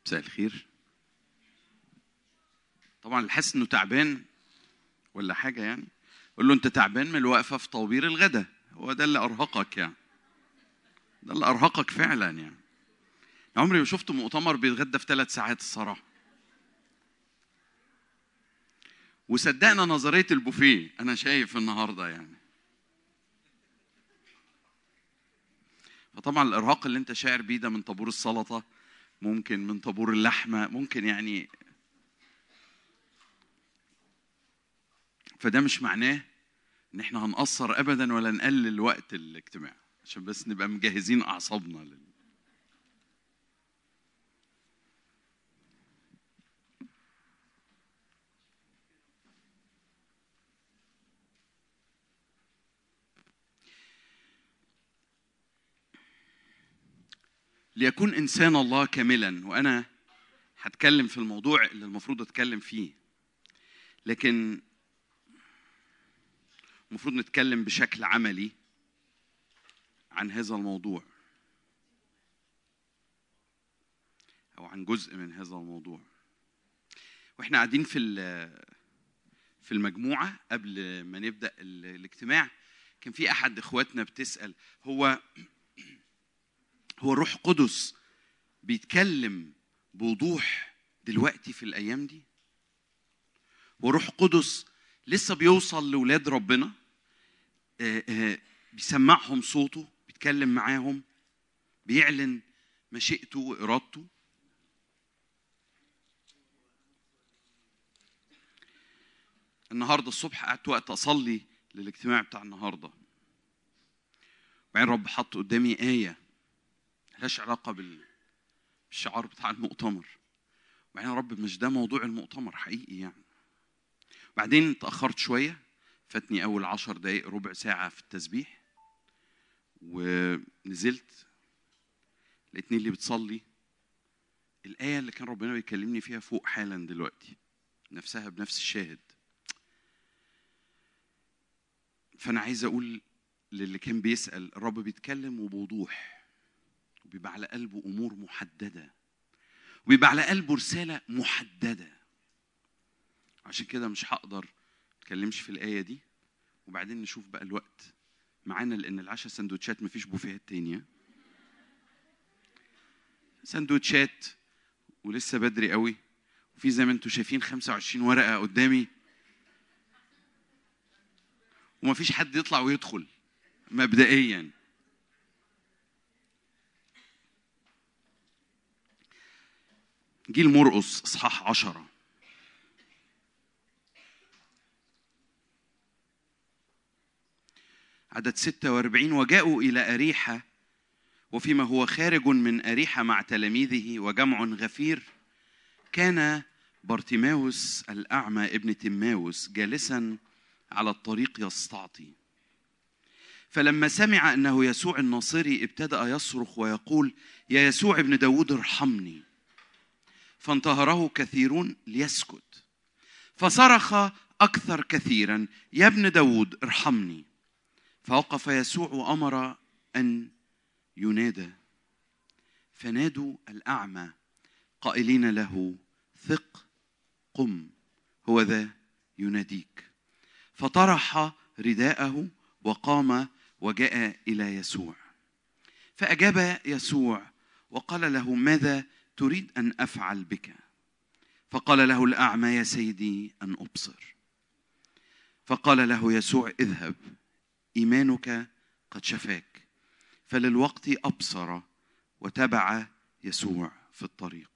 مساء الخير طبعا اللي حاسس انه تعبان ولا حاجه يعني قول له انت تعبان من الوقفه في طوابير الغدا هو ده اللي ارهقك يعني ده اللي ارهقك فعلا يعني عمري ما شفت مؤتمر بيتغدى في ثلاث ساعات الصراحه وصدقنا نظريه البوفيه انا شايف النهارده يعني فطبعا الارهاق اللي انت شاعر بيه ده من طابور السلطه ممكن من طابور اللحمه ممكن يعني فده مش معناه ان احنا هنقصر ابدا ولا نقلل وقت الاجتماع عشان بس نبقى مجهزين اعصابنا لل... ليكون انسان الله كاملا وانا هتكلم في الموضوع اللي المفروض اتكلم فيه لكن المفروض نتكلم بشكل عملي عن هذا الموضوع او عن جزء من هذا الموضوع واحنا قاعدين في في المجموعه قبل ما نبدا الاجتماع كان في احد اخواتنا بتسال هو هو الروح القدس بيتكلم بوضوح دلوقتي في الايام دي وروح القدس لسه بيوصل لاولاد ربنا آه، آه، بيسمعهم صوته بيتكلم معاهم بيعلن مشيئته وارادته النهارده الصبح قعدت وقت اصلي للاجتماع بتاع النهارده وبعدين رب حط قدامي ايه ملهاش علاقه بال- بالشعار بتاع المؤتمر وبعدين يا رب مش ده موضوع المؤتمر حقيقي يعني بعدين اتأخرت شوية فاتني أول عشر دقايق ربع ساعة في التسبيح ونزلت لقيتني اللي بتصلي الآية اللي كان ربنا بيكلمني فيها فوق حالا دلوقتي نفسها بنفس الشاهد فأنا عايز أقول للي كان بيسأل الرب بيتكلم وبوضوح وبيبقى على قلبه أمور محددة وبيبقى على قلبه رسالة محددة عشان كده مش هقدر اتكلمش في الآية دي وبعدين نشوف بقى الوقت معانا لأن العشاء سندوتشات مفيش بوفيهات تانية سندوتشات ولسه بدري قوي وفي زي ما انتم شايفين 25 ورقة قدامي ومفيش حد يطلع ويدخل مبدئيا جيل مرقص اصحاح عشرة عدد 46 وجاءوا إلى أريحة وفيما هو خارج من أريحة مع تلاميذه وجمع غفير كان بارتيماوس الأعمى ابن تماوس جالسا على الطريق يستعطي فلما سمع أنه يسوع الناصري ابتدأ يصرخ ويقول يا يسوع ابن داود ارحمني فانتهره كثيرون ليسكت فصرخ أكثر كثيرا يا ابن داود ارحمني فوقف يسوع وأمر أن ينادى فنادوا الأعمى قائلين له ثق قم هو ذا يناديك فطرح رداءه وقام وجاء إلى يسوع فأجاب يسوع وقال له ماذا تريد أن أفعل بك فقال له الأعمى يا سيدي أن أبصر فقال له يسوع اذهب إيمانك قد شفاك فللوقت أبصر وتبع يسوع في الطريق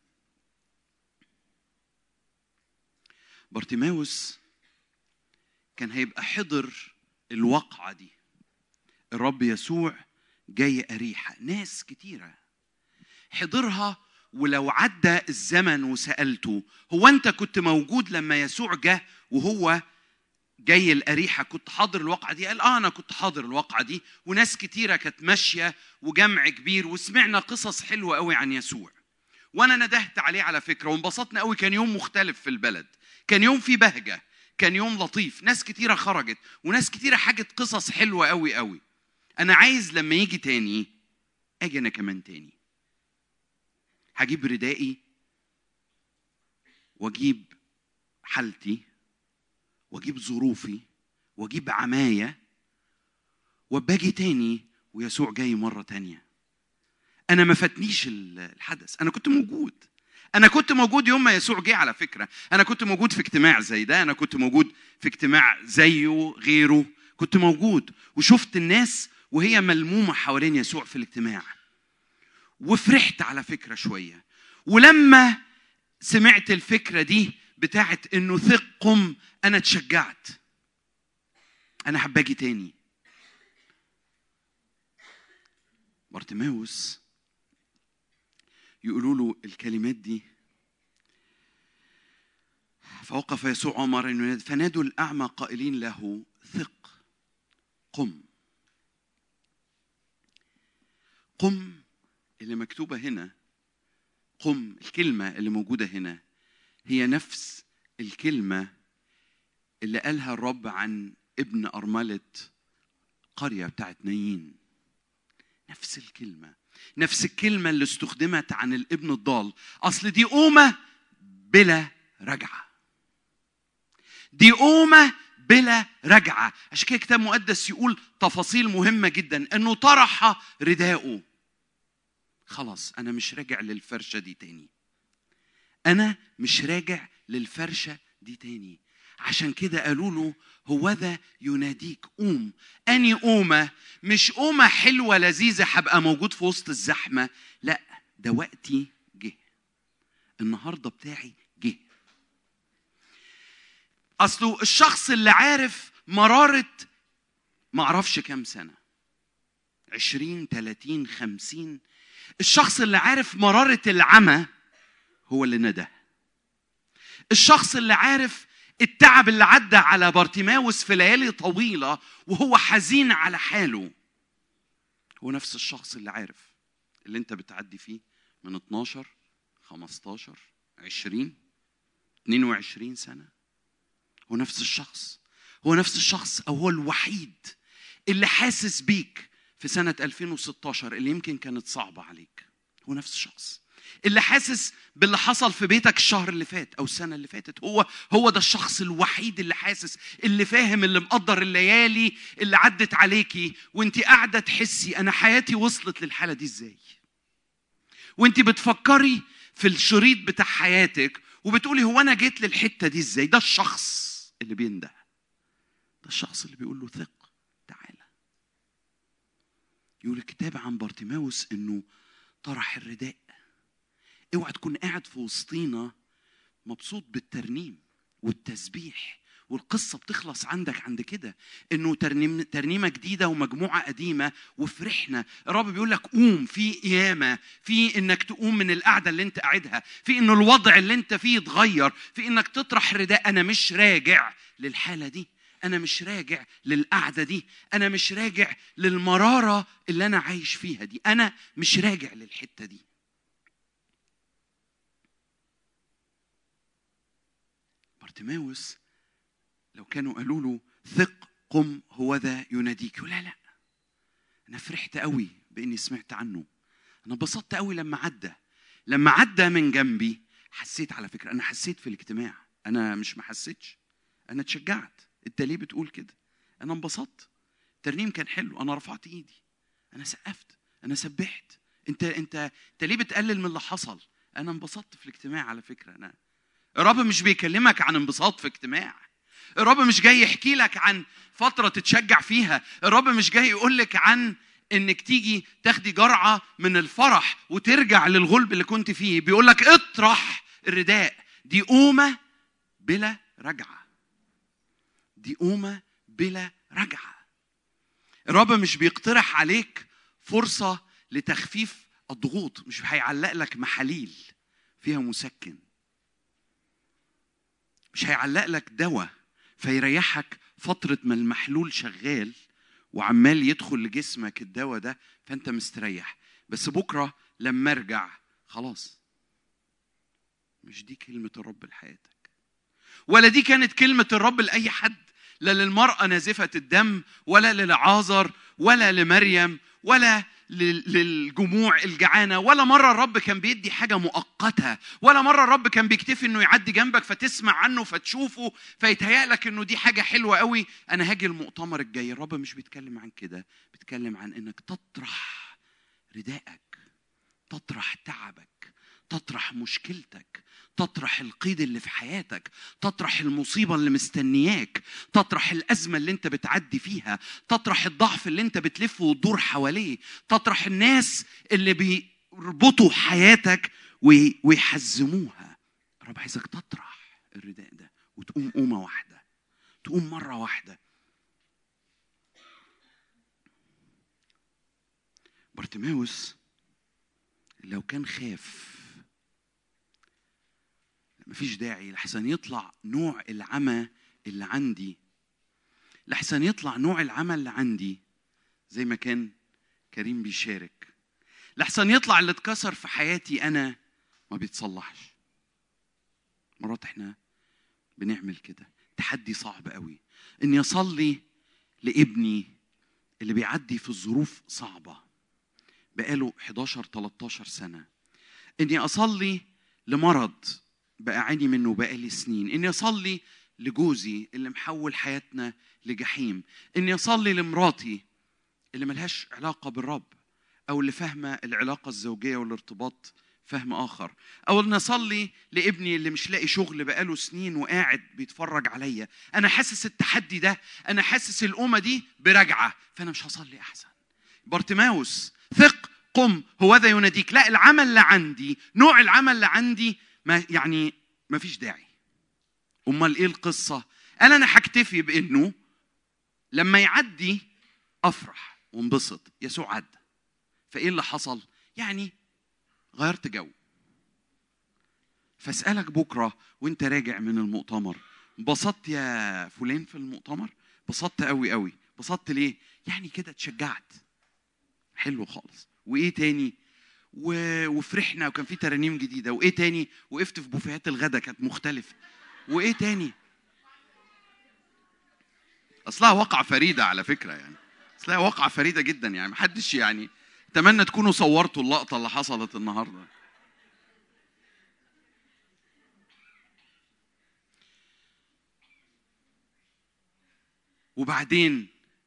بارتيماوس كان هيبقى حضر الوقعة دي الرب يسوع جاي أريحة ناس كتيرة حضرها ولو عدى الزمن وسألته هو أنت كنت موجود لما يسوع جه وهو جاي الأريحة كنت حاضر الواقعة دي قال آه أنا كنت حاضر الواقعة دي وناس كتيرة كانت ماشية وجمع كبير وسمعنا قصص حلوة قوي عن يسوع وأنا ندهت عليه على فكرة وانبسطنا قوي كان يوم مختلف في البلد كان يوم فيه بهجة كان يوم لطيف ناس كتيرة خرجت وناس كتيرة حاجت قصص حلوة قوي قوي أنا عايز لما يجي تاني أجي أنا كمان تاني هجيب ردائي واجيب حالتي واجيب ظروفي واجيب عمايه وباجي تاني ويسوع جاي مره تانيه انا ما فاتنيش الحدث انا كنت موجود انا كنت موجود يوم ما يسوع جه على فكره انا كنت موجود في اجتماع زي ده انا كنت موجود في اجتماع زيه غيره كنت موجود وشفت الناس وهي ملمومه حوالين يسوع في الاجتماع وفرحت على فكره شويه ولما سمعت الفكره دي بتاعت انه ثق قم انا اتشجعت انا حابب اجي تاني بارتيماوس يقولوا له الكلمات دي فوقف يسوع عمر ينادي فنادوا الأعمى قائلين له ثق قم قم اللي مكتوبة هنا قم الكلمة اللي موجودة هنا هي نفس الكلمة اللي قالها الرب عن ابن أرملة قرية بتاعت نايين نفس الكلمة نفس الكلمة اللي استخدمت عن الابن الضال أصل دي قومة بلا رجعة دي قومة بلا رجعة عشان كده الكتاب المقدس يقول تفاصيل مهمة جدا انه طرح رداءه خلاص انا مش راجع للفرشة دي تاني انا مش راجع للفرشة دي تاني عشان كده قالوا له هو ذا يناديك قوم اني قومه مش قومه حلوه لذيذه هبقى موجود في وسط الزحمه لا ده وقتي جه النهارده بتاعي جه اصله الشخص اللي عارف مراره ما اعرفش كام سنه عشرين تلاتين خمسين الشخص اللي عارف مرارة العمى هو اللي ندى الشخص اللي عارف التعب اللي عدى على بارتيماوس في ليالي طويلة وهو حزين على حاله هو نفس الشخص اللي عارف اللي انت بتعدي فيه من 12 15 20 22 سنة هو نفس الشخص هو نفس الشخص او هو الوحيد اللي حاسس بيك في سنة 2016 اللي يمكن كانت صعبة عليك هو نفس الشخص اللي حاسس باللي حصل في بيتك الشهر اللي فات او السنه اللي فاتت هو هو ده الشخص الوحيد اللي حاسس اللي فاهم اللي مقدر الليالي اللي عدت عليكي وانت قاعده تحسي انا حياتي وصلت للحاله دي ازاي وانت بتفكري في الشريط بتاع حياتك وبتقولي هو انا جيت للحته دي ازاي ده الشخص اللي بينده ده الشخص اللي بيقول له ثق تعالى يقول الكتاب عن بارتيماوس انه طرح الرداء اوعى تكون قاعد في وسطينا مبسوط بالترنيم والتسبيح والقصه بتخلص عندك عند كده انه ترنيم ترنيمه جديده ومجموعه قديمه وفرحنا الرب بيقول لك قوم في قيامه في انك تقوم من القعده اللي انت قاعدها في انه الوضع اللي انت فيه يتغير في انك تطرح رداء انا مش راجع للحاله دي انا مش راجع للقعده دي انا مش راجع للمراره اللي انا عايش فيها دي انا مش راجع للحته دي بارتيماوس لو كانوا قالوا له ثق قم هو ذا يناديك يقول لا لا انا فرحت قوي باني سمعت عنه انا انبسطت قوي لما عدى لما عدى من جنبي حسيت على فكره انا حسيت في الاجتماع انا مش ما حسيتش انا اتشجعت انت ليه بتقول كده انا انبسطت الترنيم كان حلو انا رفعت ايدي انا سقفت انا سبحت انت انت انت ليه بتقلل من اللي حصل انا انبسطت في الاجتماع على فكره انا الرب مش بيكلمك عن انبساط في اجتماع الرب مش جاي يحكي لك عن فترة تتشجع فيها الرب مش جاي يقول لك عن انك تيجي تاخدي جرعة من الفرح وترجع للغلب اللي كنت فيه بيقول لك اطرح الرداء دي قومة بلا رجعة دي قومة بلا رجعة الرب مش بيقترح عليك فرصة لتخفيف الضغوط مش هيعلق لك محاليل فيها مسكن مش هيعلق لك دواء فيريحك فترة ما المحلول شغال وعمال يدخل لجسمك الدواء ده فانت مستريح بس بكرة لما ارجع خلاص مش دي كلمة الرب لحياتك ولا دي كانت كلمة الرب لأي حد لا للمرأة نازفة الدم ولا للعازر ولا لمريم ولا لل- للجموع الجعانه ولا مره الرب كان بيدي حاجه مؤقته ولا مره الرب كان بيكتفي انه يعدي جنبك فتسمع عنه فتشوفه فيتهيأ لك انه دي حاجه حلوه قوي انا هاجي المؤتمر الجاي الرب مش بيتكلم عن كده بيتكلم عن انك تطرح رداءك تطرح تعبك تطرح مشكلتك تطرح القيد اللي في حياتك تطرح المصيبة اللي مستنياك تطرح الأزمة اللي انت بتعدي فيها تطرح الضعف اللي انت بتلف وتدور حواليه تطرح الناس اللي بيربطوا حياتك وي- ويحزموها رب عايزك تطرح الرداء ده وتقوم قومة واحدة تقوم مرة واحدة بارتيماوس لو كان خاف مفيش داعي لحسن يطلع نوع العمى اللي عندي لحسن يطلع نوع العمى اللي عندي زي ما كان كريم بيشارك لحسن يطلع اللي اتكسر في حياتي انا ما بيتصلحش مرات احنا بنعمل كده تحدي صعب قوي اني اصلي لابني اللي بيعدي في ظروف صعبه بقاله 11 13 سنه اني اصلي لمرض بعاني منه بقالي سنين اني اصلي لجوزي اللي محول حياتنا لجحيم اني اصلي لمراتي اللي ملهاش علاقه بالرب او اللي فاهمه العلاقه الزوجيه والارتباط فهم اخر او ان اصلي لابني اللي مش لاقي شغل بقاله سنين وقاعد بيتفرج عليا انا حاسس التحدي ده انا حاسس الامه دي برجعه فانا مش هصلي احسن بارتماوس ثق قم هو ذا يناديك لا العمل اللي عندي نوع العمل اللي عندي ما يعني ما فيش داعي امال ايه القصه قال انا هكتفي بانه لما يعدي افرح وانبسط يسوع عدى فايه اللي حصل يعني غيرت جو فاسالك بكره وانت راجع من المؤتمر انبسطت يا فلان في المؤتمر انبسطت قوي قوي انبسطت ليه يعني كده اتشجعت حلو خالص وايه تاني و... وفرحنا وكان في ترانيم جديده وايه تاني وقفت في بوفيهات الغدا كانت مختلفه وايه تاني اصلها واقعه فريده على فكره يعني اصلها واقعه فريده جدا يعني محدش يعني اتمنى تكونوا صورتوا اللقطه اللي حصلت النهارده وبعدين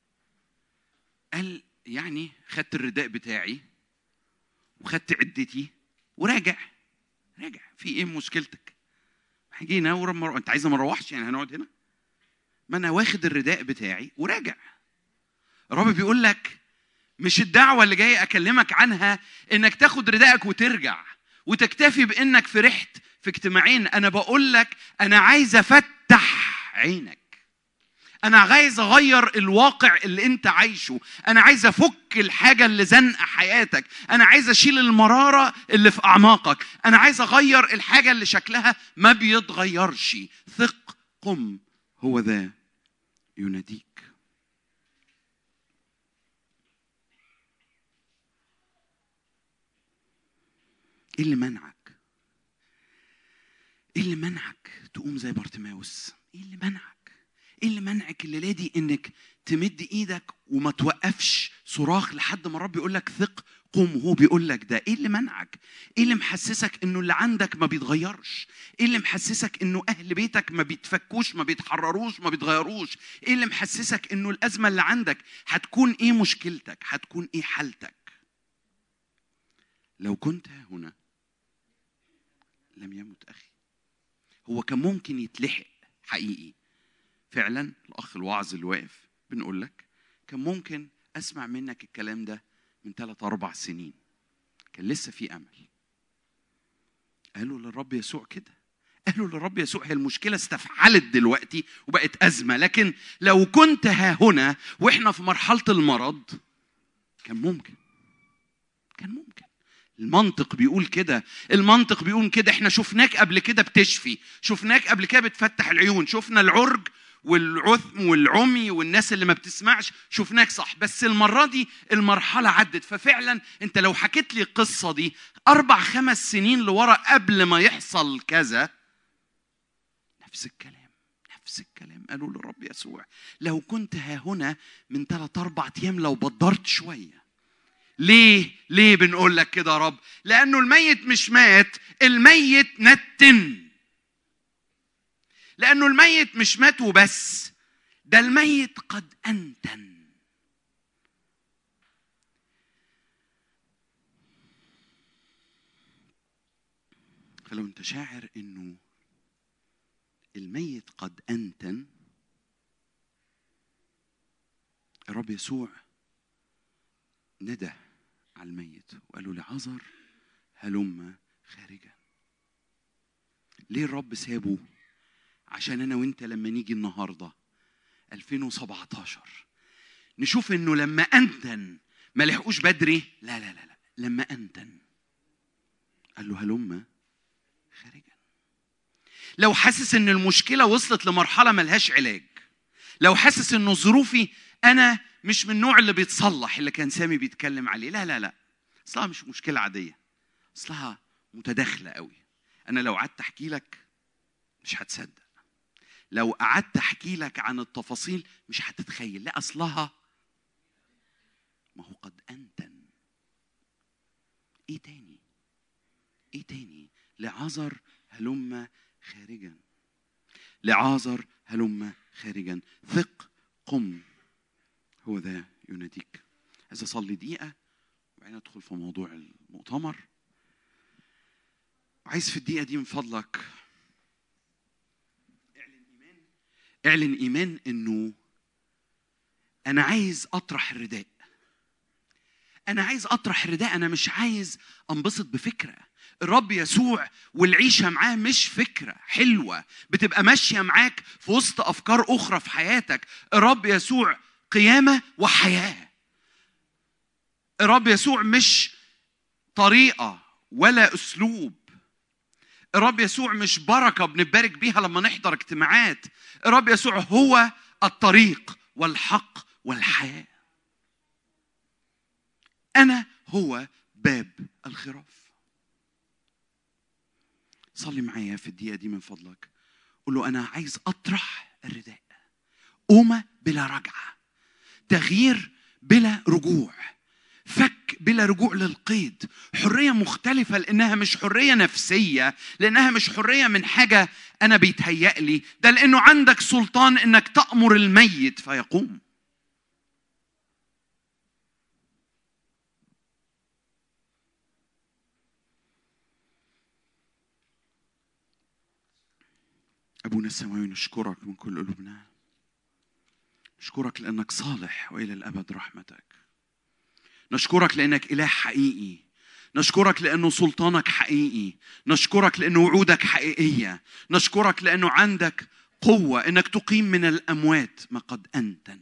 قال يعني خدت الرداء بتاعي وخدت عدتي وراجع راجع في ايه مشكلتك جينا ورم... انت عايزه ما نروحش يعني هنقعد هنا ما انا واخد الرداء بتاعي وراجع الرب بيقول لك مش الدعوة اللي جاي أكلمك عنها إنك تاخد ردائك وترجع وتكتفي بإنك فرحت في اجتماعين أنا بقول لك أنا عايز أفتح عينك أنا عايز أغير الواقع اللي أنت عايشه أنا عايز أفك الحاجة اللي زنق حياتك أنا عايز أشيل المرارة اللي في أعماقك أنا عايز أغير الحاجة اللي شكلها ما بيتغيرش ثق قم هو ذا يناديك ايه اللي منعك ايه اللي منعك تقوم زي بارتماوس ايه اللي منعك ايه اللي منعك الليله دي انك تمد ايدك وما توقفش صراخ لحد ما الرب يقول لك ثق قوم وهو بيقول لك ده ايه اللي منعك ايه اللي محسسك انه اللي عندك ما بيتغيرش ايه اللي محسسك انه اهل بيتك ما بيتفكوش ما بيتحرروش ما بيتغيروش ايه اللي محسسك انه الازمه اللي عندك هتكون ايه مشكلتك هتكون ايه حالتك لو كنت ها هنا لم يمت اخي هو كان ممكن يتلحق حقيقي فعلا الاخ الوعظ اللي واقف بنقول لك كان ممكن اسمع منك الكلام ده من ثلاث اربع سنين كان لسه في امل قالوا للرب يسوع كده قالوا للرب يسوع هي المشكله استفعلت دلوقتي وبقت ازمه لكن لو كنت ها هنا واحنا في مرحله المرض كان ممكن كان ممكن المنطق بيقول كده المنطق بيقول كده احنا شفناك قبل كده بتشفي شفناك قبل كده بتفتح العيون شفنا العرج والعثم والعمي والناس اللي ما بتسمعش شفناك صح بس المرة دي المرحلة عدت ففعلا انت لو حكيت لي القصة دي أربع خمس سنين لورا قبل ما يحصل كذا نفس الكلام نفس الكلام قالوا للرب يسوع لو كنت ها هنا من ثلاث أربع أيام لو بدرت شوية ليه ليه بنقول لك كده يا رب لانه الميت مش مات الميت نتن لانه الميت مش مات وبس ده الميت قد انتن فلو انت شاعر انه الميت قد انتن الرب يسوع ندى على الميت وقال له لعذر هلم خارجا ليه الرب سابه عشان انا وانت لما نيجي النهارده 2017 نشوف انه لما انتن ما لحقوش بدري لا لا لا لا لما انتن قال له هلم خارجا لو حاسس ان المشكله وصلت لمرحله ملهاش علاج لو حاسس انه ظروفي انا مش من النوع اللي بيتصلح اللي كان سامي بيتكلم عليه لا لا لا اصلها مش مشكله عاديه اصلها متداخله قوي انا لو قعدت احكي لك مش هتصدق لو قعدت احكي لك عن التفاصيل مش هتتخيل لا اصلها ما هو قد انتن ايه تاني ايه تاني لعذر هلم خارجا لعازر هلم خارجا ثق قم هو ذا يناديك عايز اصلي دقيقه وبعدين ادخل في موضوع المؤتمر وعايز في الدقيقه دي من فضلك اعلن ايمان اعلن ايمان انه انا عايز اطرح الرداء انا عايز اطرح الرداء انا مش عايز انبسط بفكره الرب يسوع والعيشه معاه مش فكره حلوه بتبقى ماشيه معاك في وسط افكار اخرى في حياتك الرب يسوع قيامه وحياه الرب يسوع مش طريقه ولا اسلوب الرب يسوع مش بركه بنبارك بيها لما نحضر اجتماعات الرب يسوع هو الطريق والحق والحياه انا هو باب الخراف صلي معايا في الدقيقه دي من فضلك قول له انا عايز اطرح الرداء قومه بلا رجعه تغيير بلا رجوع فك بلا رجوع للقيد حرية مختلفة لأنها مش حرية نفسية لأنها مش حرية من حاجة أنا بيتهيأ لي ده لأنه عندك سلطان أنك تأمر الميت فيقوم أبونا السماوي نشكرك من كل قلوبنا نشكرك لأنك صالح وإلى الأبد رحمتك نشكرك لأنك إله حقيقي نشكرك لأنه سلطانك حقيقي نشكرك لأنه وعودك حقيقية نشكرك لأنه عندك قوة إنك تقيم من الأموات ما قد أنتن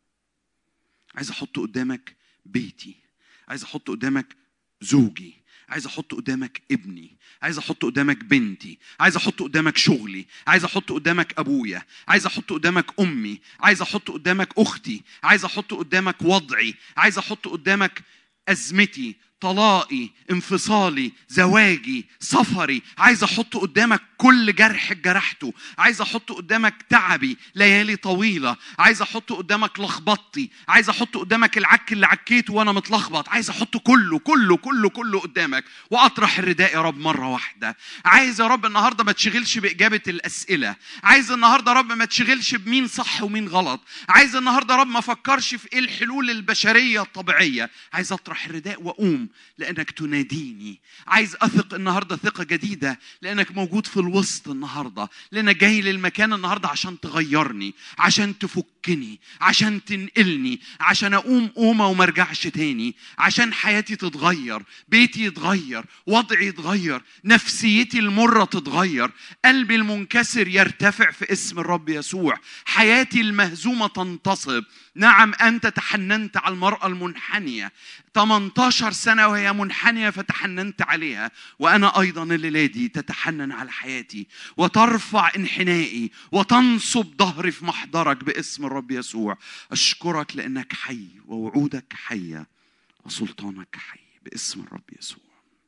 عايز أحط قدامك بيتي عايز أحط قدامك زوجي عايز احط قدامك ابني عايز احط قدامك بنتي عايز احط قدامك شغلي عايز احط قدامك ابويا عايز احط قدامك امي عايز احط قدامك اختي عايز احط قدامك وضعي عايز احط قدامك ازمتي طلاقي انفصالي زواجي سفري عايز احط قدامك كل جرح جرحته عايز احط قدامك تعبي ليالي طويله عايز احط قدامك لخبطتي عايز احط قدامك العك اللي عكيته وانا متلخبط عايز احط كله كله كله كله قدامك واطرح الرداء يا رب مره واحده عايز يا رب النهارده ما تشغلش باجابه الاسئله عايز النهارده يا رب ما تشغلش بمين صح ومين غلط عايز النهارده يا رب ما افكرش في ايه الحلول البشريه الطبيعيه عايز اطرح الرداء واقوم لانك تناديني عايز اثق النهارده ثقه جديده لانك موجود في الوسط النهارده لانك جاي للمكان النهارده عشان تغيرني عشان تفكني عشان تنقلني عشان اقوم قومه وما ارجعش تاني عشان حياتي تتغير بيتي يتغير وضعي يتغير نفسيتي المره تتغير قلبي المنكسر يرتفع في اسم الرب يسوع حياتي المهزومه تنتصب نعم انت تحننت على المراه المنحنيه 18 سنه وهي منحنيه فتحننت عليها وانا ايضا الليله دي تتحنن على حياتي وترفع انحنائي وتنصب ظهري في محضرك باسم الرب يسوع اشكرك لانك حي ووعودك حيه وسلطانك حي باسم الرب يسوع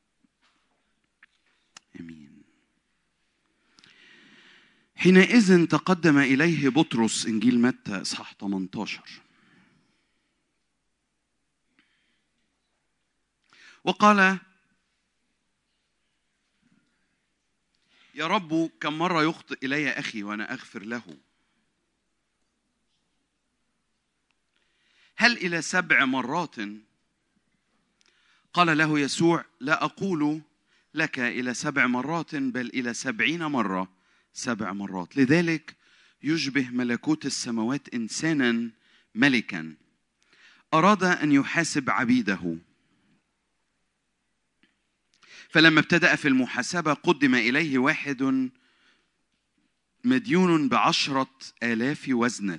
امين حينئذ تقدم اليه بطرس انجيل متى اصحاح 18 وقال يا رب كم مرة يخطئ إلي أخي وأنا أغفر له هل إلى سبع مرات قال له يسوع لا أقول لك إلى سبع مرات بل إلى سبعين مرة سبع مرات لذلك يشبه ملكوت السماوات إنسانا ملكا أراد أن يحاسب عبيده فلما ابتدأ في المحاسبة قدم إليه واحد مديون بعشرة آلاف وزنة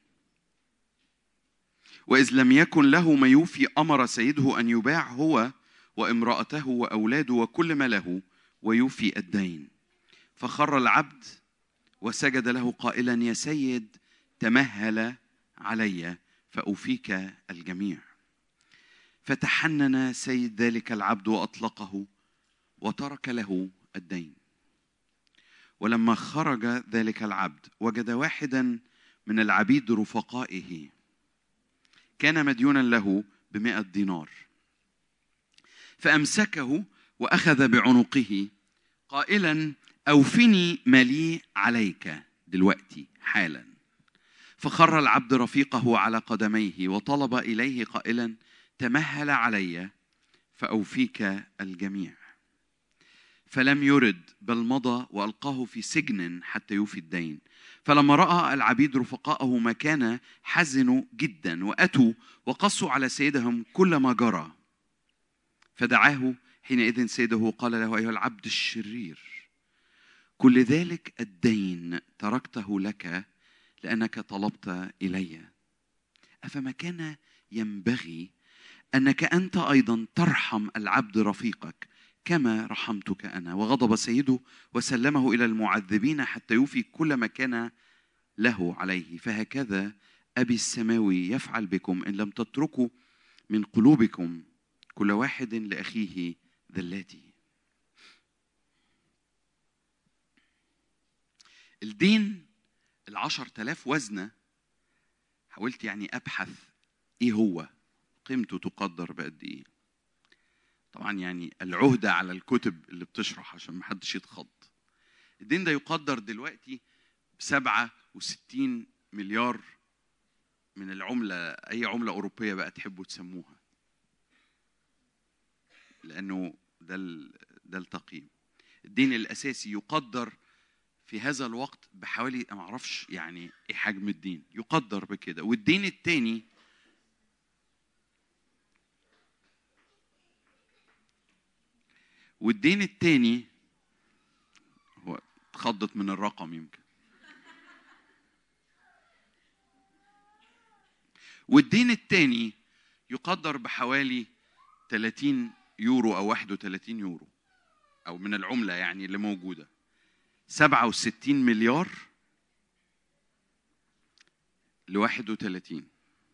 وإذ لم يكن له ما يوفي أمر سيده أن يباع هو وامرأته وأولاده وكل ما له ويوفي الدين فخر العبد وسجد له قائلا يا سيد تمهل علي فأوفيك الجميع فتحنن سيد ذلك العبد وأطلقه وترك له الدين ولما خرج ذلك العبد وجد واحدا من العبيد رفقائه كان مديونا له بمائة دينار فأمسكه وأخذ بعنقه قائلا أوفني ما لي عليك دلوقتي حالا فخر العبد رفيقه على قدميه وطلب إليه قائلا تمهل علي فأوفيك الجميع فلم يرد بل مضى والقاه في سجن حتى يوفي الدين فلما راى العبيد رفقاءه ما كان حزنوا جدا واتوا وقصوا على سيدهم كل ما جرى فدعاه حينئذ سيده قال له ايها العبد الشرير كل ذلك الدين تركته لك لانك طلبت الي افما كان ينبغي انك انت ايضا ترحم العبد رفيقك كما رحمتك انا وغضب سيده وسلمه الى المعذبين حتى يوفي كل ما كان له عليه فهكذا ابي السماوي يفعل بكم ان لم تتركوا من قلوبكم كل واحد لاخيه ذلاته الدين العشر تلاف وزنة حاولت يعني أبحث إيه هو قيمته تقدر بقد إيه طبعا يعني العهدة على الكتب اللي بتشرح عشان محدش يتخض الدين ده يقدر دلوقتي بسبعة وستين مليار من العملة أي عملة أوروبية بقى تحبوا تسموها لأنه ده ال- ده التقييم الدين الأساسي يقدر في هذا الوقت بحوالي ما اعرفش يعني ايه حجم الدين يقدر بكده والدين الثاني والدين الثاني هو اتخضت من الرقم يمكن والدين الثاني يقدر بحوالي 30 يورو او 31 يورو او من العمله يعني اللي موجوده 67 مليار ل 31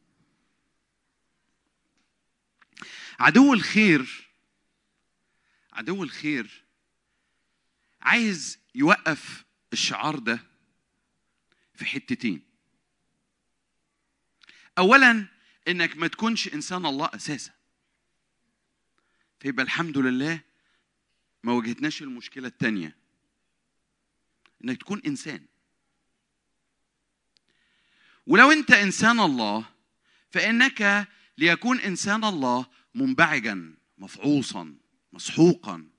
عدو الخير عدو الخير عايز يوقف الشعار ده في حتتين اولا انك ما تكونش انسان الله اساسا فيبقى الحمد لله ما واجهتناش المشكله الثانيه انك تكون انسان ولو انت انسان الله فانك ليكون انسان الله منبعجا مفعوصا مسحوقا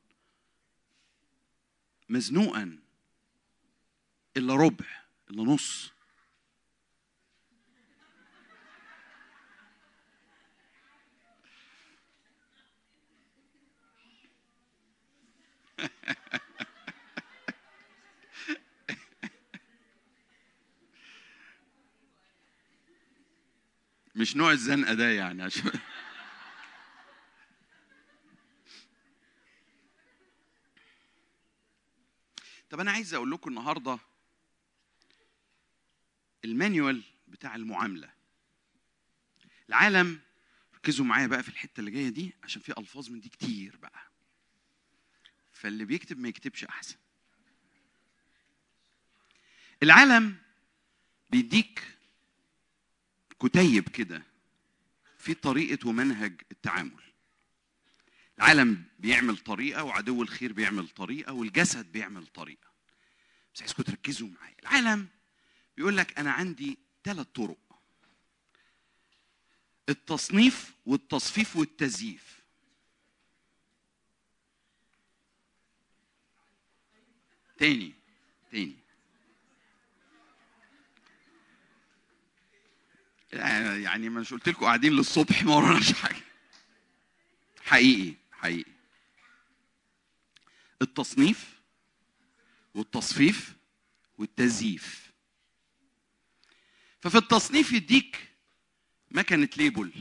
مزنوقا الا ربع الا نص مش نوع الزنقه ده يعني عشان طب انا عايز اقول لكم النهارده المانيوال بتاع المعامله العالم ركزوا معايا بقى في الحته اللي جايه دي عشان في الفاظ من دي كتير بقى فاللي بيكتب ما يكتبش احسن العالم بيديك كتيب كده في طريقه ومنهج التعامل العالم بيعمل طريقه وعدو الخير بيعمل طريقه والجسد بيعمل طريقه بس عايزكم تركزوا معايا العالم بيقول لك انا عندي ثلاث طرق التصنيف والتصفيف والتزييف تاني تاني يعني ما مش قلت لكم قاعدين للصبح ما وراناش حاجه حقيقي حقيقي التصنيف والتصفيف والتزييف ففي التصنيف يديك مكنة ليبل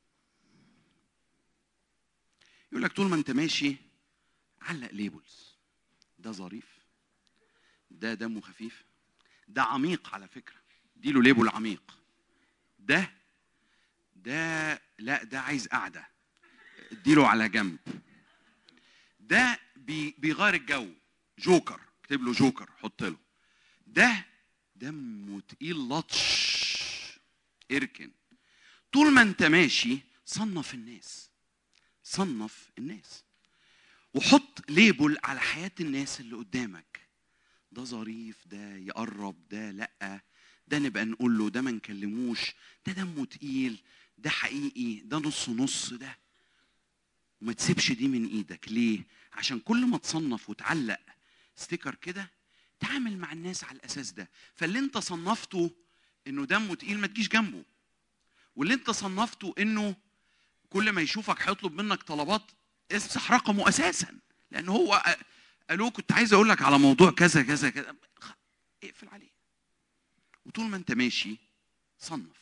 يقول لك طول ما انت ماشي علق ليبلز ده ظريف ده دمه خفيف ده عميق على فكرة اديله ليبل عميق ده ده لا ده عايز قعدة اديله على جنب ده بي بيغير الجو جوكر اكتب له جوكر حط له ده دمه تقيل لطش اركن طول ما انت ماشي صنف الناس صنف الناس وحط ليبل على حياة الناس اللي قدامك ده ظريف ده يقرب ده لأ ده نبقى نقول له ده ما نكلموش ده دمه تقيل ده حقيقي ده نص نص ده وما تسيبش دي من ايدك ليه عشان كل ما تصنف وتعلق ستيكر كده تعامل مع الناس على الاساس ده فاللي انت صنفته انه دمه تقيل ما تجيش جنبه واللي انت صنفته انه كل ما يشوفك هيطلب منك طلبات امسح رقمه اساسا لان هو قالوا كنت عايز اقول لك على موضوع كذا كذا كذا اقفل عليه وطول ما انت ماشي صنف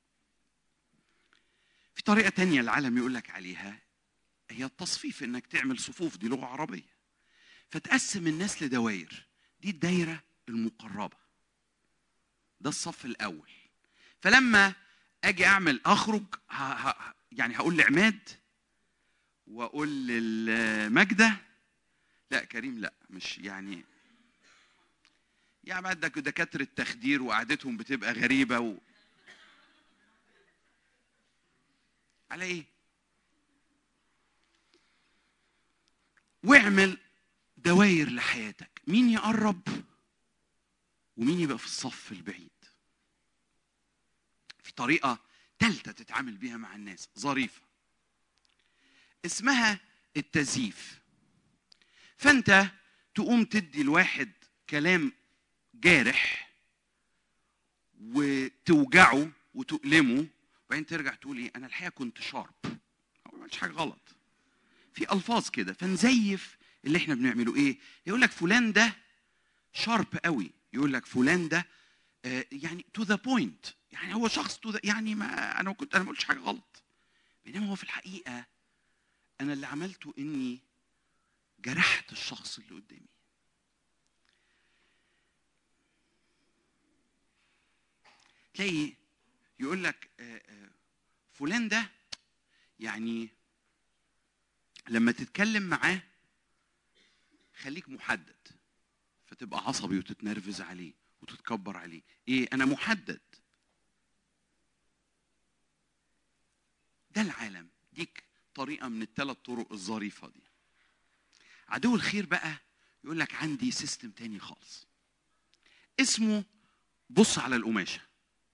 في طريقة تانية العالم يقول لك عليها هي التصفيف انك تعمل صفوف دي لغة عربية فتقسم الناس لدوائر دي الدايرة المقربة ده الصف الأول فلما أجي أعمل أخرج ه... ه... يعني هقول لعماد وأقول لماجدة لا كريم لا مش يعني يعني بعد دكاترة تخدير وقعدتهم بتبقى غريبة و... على ايه؟ واعمل دواير لحياتك مين يقرب ومين يبقى في الصف البعيد في طريقة تالتة تتعامل بيها مع الناس ظريفة اسمها التزييف فانت تقوم تدي الواحد كلام جارح وتوجعه وتؤلمه وبعدين ترجع تقول ايه انا الحقيقه كنت شارب ما عملتش حاجه غلط في الفاظ كده فنزيف اللي احنا بنعمله ايه يقول لك فلان ده شارب قوي يقول لك فلان ده آه يعني تو ذا بوينت يعني هو شخص تو يعني ما انا كنت انا ما قلتش حاجه غلط بينما هو في الحقيقه انا اللي عملته اني جرحت الشخص اللي قدامي تلاقي يقول لك فلان ده يعني لما تتكلم معاه خليك محدد فتبقى عصبي وتتنرفز عليه وتتكبر عليه ايه انا محدد ده العالم ديك طريقه من الثلاث طرق الظريفه دي عدو الخير بقى يقول لك عندي سيستم تاني خالص اسمه بص على القماشه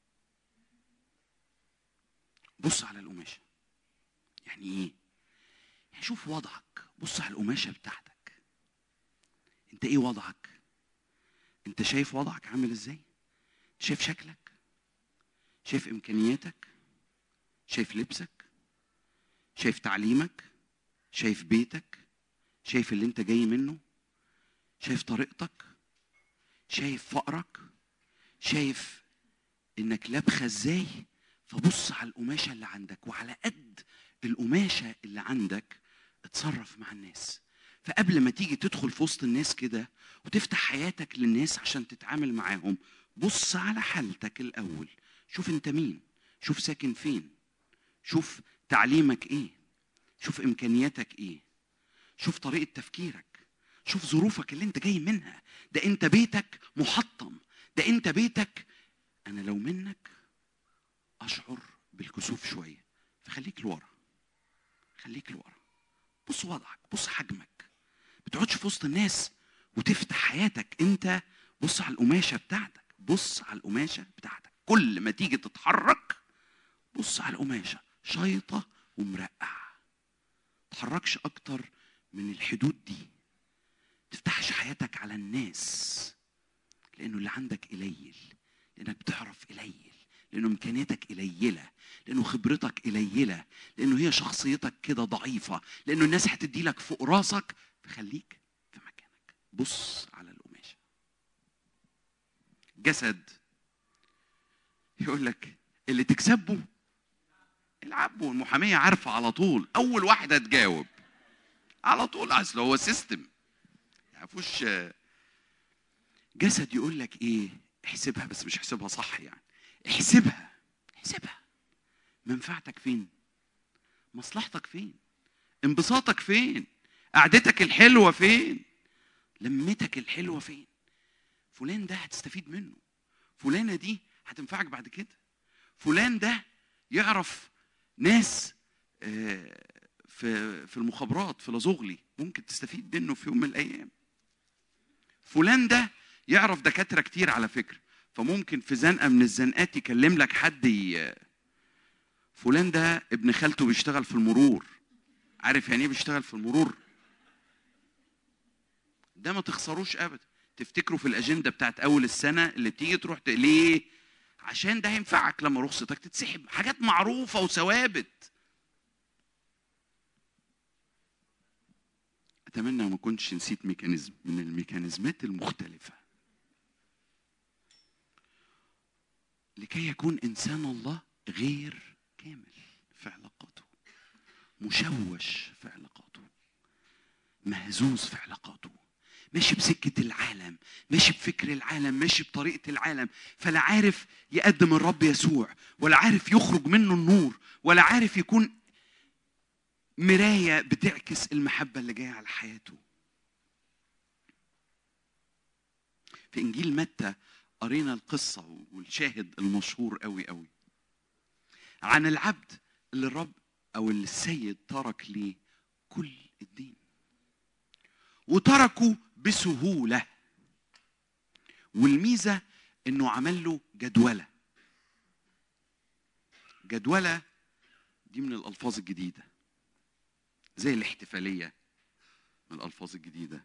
بص على القماشه يعني ايه يعني شوف وضعك بص على القماشه بتاعتك انت ايه وضعك انت شايف وضعك عامل ازاي شايف شكلك شايف امكانياتك شايف لبسك شايف تعليمك شايف بيتك شايف اللي انت جاي منه شايف طريقتك شايف فقرك شايف انك لابخه ازاي فبص على القماشه اللي عندك وعلى قد القماشه اللي عندك اتصرف مع الناس فقبل ما تيجي تدخل في وسط الناس كده وتفتح حياتك للناس عشان تتعامل معاهم بص على حالتك الاول شوف انت مين شوف ساكن فين شوف تعليمك ايه شوف امكانياتك ايه شوف طريقه تفكيرك شوف ظروفك اللي انت جاي منها ده انت بيتك محطم ده انت بيتك انا لو منك اشعر بالكسوف شويه فخليك لورا خليك لورا بص وضعك بص حجمك ما تقعدش في وسط الناس وتفتح حياتك انت بص على القماشه بتاعتك بص على القماشه بتاعتك كل ما تيجي تتحرك بص على القماشه شيطه ومرقع تحركش اكتر من الحدود دي تفتحش حياتك على الناس لانه اللي عندك قليل لانك بتعرف قليل لانه امكانياتك قليله لانه خبرتك قليله لانه هي شخصيتك كده ضعيفه لانه الناس هتدي لك فوق راسك فخليك في مكانك بص على القماشه جسد يقول لك اللي تكسبه العبه المحاميه عارفه على طول اول واحده تجاوب على طول اصل هو سيستم يعرفوش جسد يقول لك ايه احسبها بس مش احسبها صح يعني احسبها احسبها منفعتك فين مصلحتك فين انبساطك فين قعدتك الحلوه فين لمتك الحلوه فين فلان ده هتستفيد منه فلانه دي هتنفعك بعد كده فلان ده يعرف ناس آه، في في المخابرات في لازوغلي ممكن تستفيد منه في يوم من الايام فلان ده يعرف دكاتره كتير على فكره فممكن في زنقه من الزنقات يكلم لك حد ي... فلان ده ابن خالته بيشتغل في المرور عارف يعني ايه بيشتغل في المرور ده ما تخسروش ابدا تفتكروا في الاجنده بتاعت اول السنه اللي بتيجي تروح ت... ليه عشان ده هينفعك لما رخصتك تتسحب حاجات معروفه وثوابت اتمنى ما كنتش نسيت ميكانيزم من الميكانيزمات المختلفه لكي يكون انسان الله غير كامل في علاقاته مشوش في علاقاته مهزوز في علاقاته ماشي بسكة العالم ماشي بفكر العالم ماشي بطريقة العالم فلا عارف يقدم الرب يسوع ولا عارف يخرج منه النور ولا عارف يكون مراية بتعكس المحبة اللي جاية على حياته في إنجيل متى قرينا القصة والشاهد المشهور قوي قوي عن العبد اللي الرب أو اللي السيد ترك ليه كل الدين وتركه بسهولة والميزة إنه عمل له جدولة جدولة دي من الألفاظ الجديدة زي الاحتفالية من الألفاظ الجديدة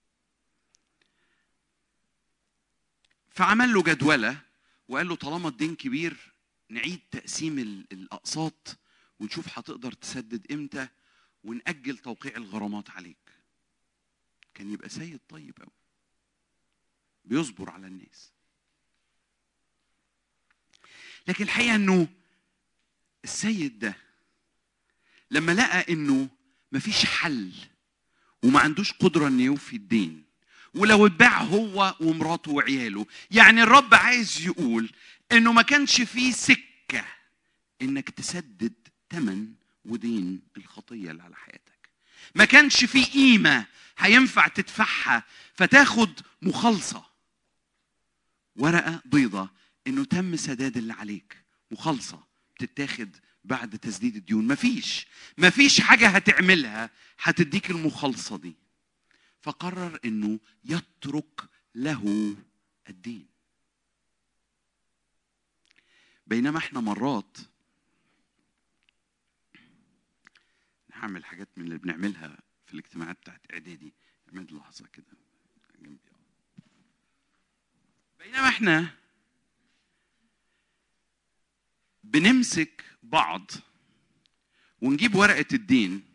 فعمل له جدولة وقال له طالما الدين كبير نعيد تقسيم ال- الأقساط ونشوف هتقدر تسدد إمتى ونأجل توقيع الغرامات عليك كان يبقى سيد طيب أوي بيصبر على الناس لكن الحقيقة إنه السيد ده لما لقى إنه مفيش حل وما عندوش قدرة إنه يوفي الدين ولو اتباع هو ومراته وعياله يعني الرب عايز يقول انه ما كانش فيه سكه انك تسدد ثمن ودين الخطيه اللي على حياتك ما كانش فيه قيمه هينفع تدفعها فتاخد مخالصه ورقه بيضه انه تم سداد اللي عليك مخالصه بتتاخد بعد تسديد الديون مفيش مفيش حاجه هتعملها هتديك المخالصه دي فقرر انه يترك له الدين بينما احنا مرات هعمل حاجات من اللي بنعملها في الاجتماعات بتاعت اعدادي عماد لحظه كده جنبي بينما احنا بنمسك بعض ونجيب ورقه الدين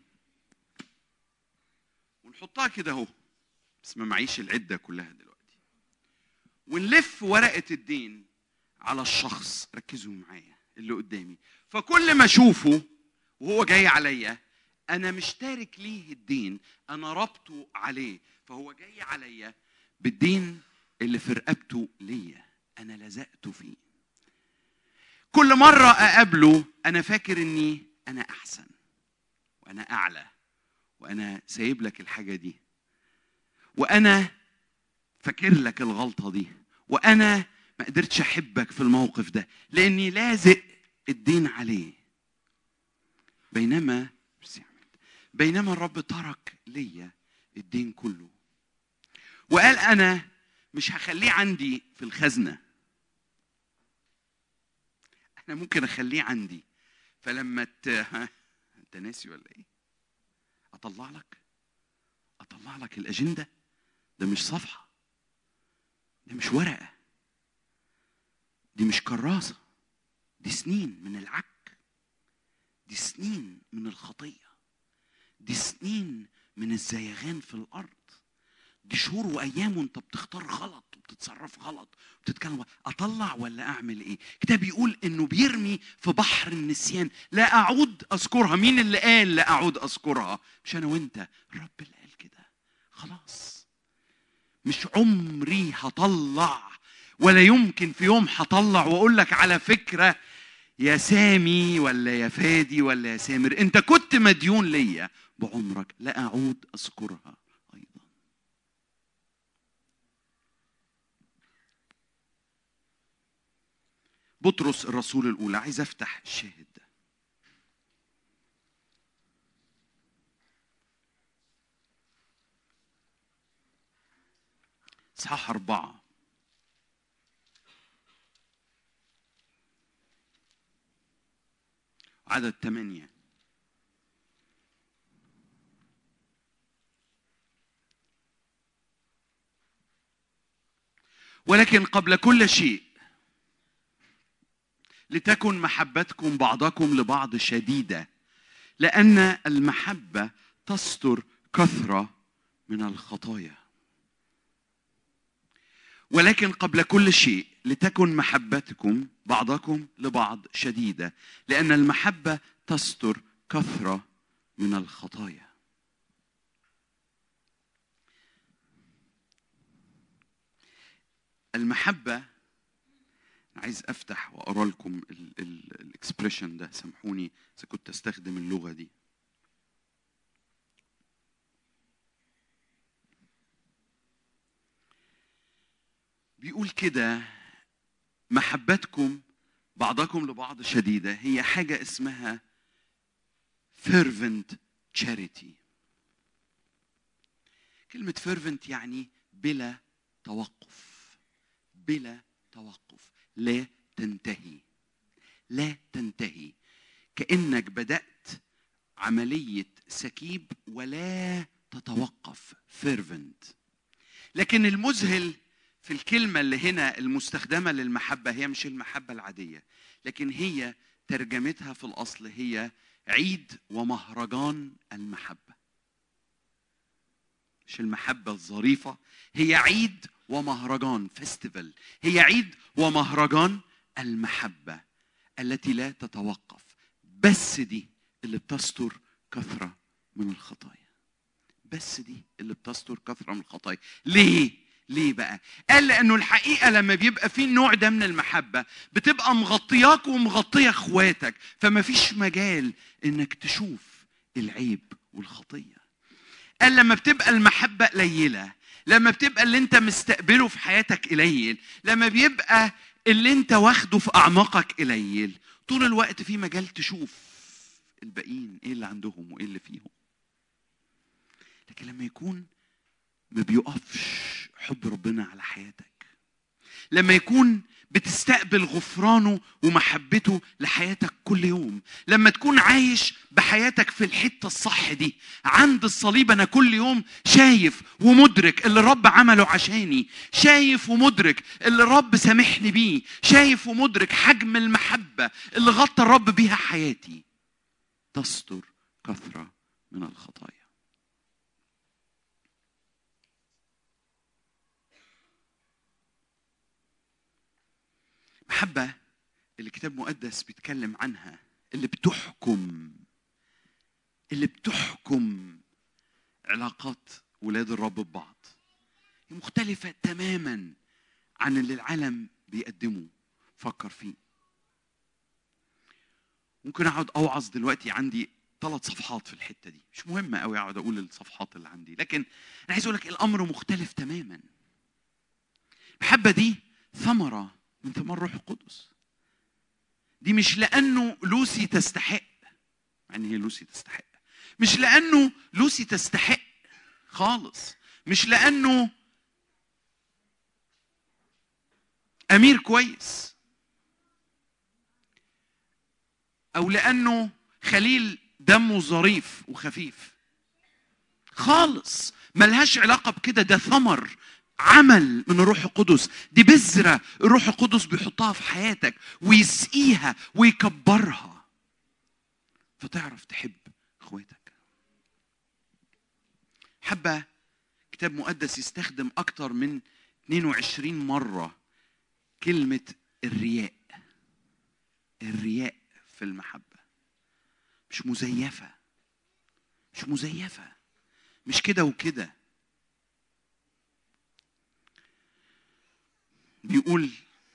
ونحطها كده اهو بس ما معيش العده كلها دلوقتي ونلف ورقه الدين على الشخص ركزوا معايا اللي قدامي فكل ما اشوفه وهو جاي عليا انا مش تارك ليه الدين انا ربطه عليه فهو جاي عليا بالدين اللي في رقبته ليا انا لزقته فيه كل مره اقابله انا فاكر اني انا احسن وانا اعلى وانا سايب لك الحاجه دي وانا فاكر لك الغلطه دي وانا ما قدرتش احبك في الموقف ده لاني لازق الدين عليه بينما ميرسي يا أحمد. بينما الرب ترك ليا الدين كله وقال انا مش هخليه عندي في الخزنه انا ممكن اخليه عندي فلما ت... ها انت ناسي ولا ايه اطلع لك اطلع لك الاجنده ده مش صفحه ده مش ورقه دي مش كراسه دي سنين من العك دي سنين من الخطيه دي سنين من الزيغان في الارض دي شهور وايام وانت بتختار غلط وبتتصرف غلط وبتتكلم اطلع ولا اعمل ايه كتاب بيقول انه بيرمي في بحر النسيان لا اعود اذكرها مين اللي قال لا اعود اذكرها مش انا وانت الرب اللي قال كده خلاص مش عمري هطلع ولا يمكن في يوم هطلع واقول لك على فكره يا سامي ولا يا فادي ولا يا سامر انت كنت مديون ليا بعمرك لا اعود اذكرها ايضا بطرس الرسول الاولى عايز افتح الشاهد ده اصحاح اربعه عدد ثمانيه ولكن قبل كل شيء لتكن محبتكم بعضكم لبعض شديده لان المحبه تستر كثره من الخطايا ولكن قبل كل شيء لتكن محبتكم بعضكم لبعض شديده لان المحبه تستر كثره من الخطايا المحبه عايز افتح واقرا لكم الاكسبريشن ده سامحوني اذا كنت استخدم اللغه دي بيقول كده محبتكم بعضكم لبعض شديدة هي حاجة اسمها fervent charity كلمة fervent يعني بلا توقف بلا توقف لا تنتهي لا تنتهي كأنك بدأت عملية سكيب ولا تتوقف fervent لكن المذهل في الكلمة اللي هنا المستخدمة للمحبة هي مش المحبة العادية لكن هي ترجمتها في الأصل هي عيد ومهرجان المحبة مش المحبة الظريفة هي عيد ومهرجان فيستيفال هي عيد ومهرجان المحبة التي لا تتوقف بس دي اللي بتستر كثرة من الخطايا بس دي اللي بتستر كثرة من الخطايا ليه؟ ليه بقى؟ قال لأنه الحقيقة لما بيبقى في النوع ده من المحبة بتبقى مغطياك ومغطية اخواتك فما فيش مجال انك تشوف العيب والخطية. قال لما بتبقى المحبة قليلة لما بتبقى اللي انت مستقبله في حياتك قليل لما بيبقى اللي انت واخده في اعماقك قليل طول الوقت في مجال تشوف الباقيين ايه اللي عندهم وايه اللي فيهم لكن لما يكون ما بيقفش حب ربنا على حياتك لما يكون بتستقبل غفرانه ومحبته لحياتك كل يوم لما تكون عايش بحياتك في الحتة الصح دي عند الصليب أنا كل يوم شايف ومدرك اللي الرب عمله عشاني شايف ومدرك اللي الرب سامحني بيه شايف ومدرك حجم المحبة اللي غطى الرب بيها حياتي تستر كثرة من الخطايا محبة اللي الكتاب المقدس بيتكلم عنها اللي بتحكم اللي بتحكم علاقات ولاد الرب ببعض مختلفة تماما عن اللي العالم بيقدمه فكر فيه ممكن اقعد اوعظ دلوقتي عندي ثلاث صفحات في الحته دي مش مهم قوي اقعد اقول الصفحات اللي عندي لكن انا عايز اقول لك الامر مختلف تماما المحبه دي ثمره من ثمار الروح القدس دي مش لانه لوسي تستحق يعني هي لوسي تستحق مش لانه لوسي تستحق خالص مش لانه امير كويس او لانه خليل دمه ظريف وخفيف خالص ملهاش علاقه بكده ده ثمر عمل من الروح القدس دي بذره الروح القدس بيحطها في حياتك ويسقيها ويكبرها فتعرف تحب اخواتك حبه كتاب مقدس يستخدم اكتر من 22 مره كلمه الرياء الرياء في المحبه مش مزيفه مش مزيفه مش كده وكده بيقول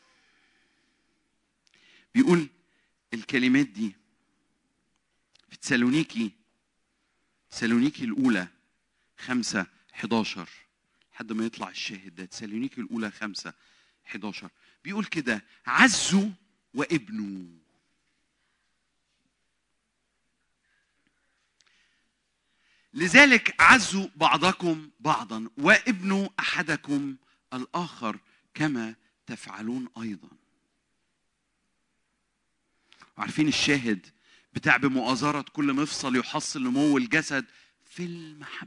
بيقول الكلمات دي في تسالونيكي تسالونيكي الأولى خمسة 11 لحد ما يطلع الشاهد ده تسالونيكي الأولى خمسة 11 بيقول كده عزوا وابنوا لذلك عزوا بعضكم بعضا وابنوا احدكم الاخر كما تفعلون ايضا عارفين الشاهد بتاع بمؤازرة كل مفصل يحصل نمو الجسد في المحبة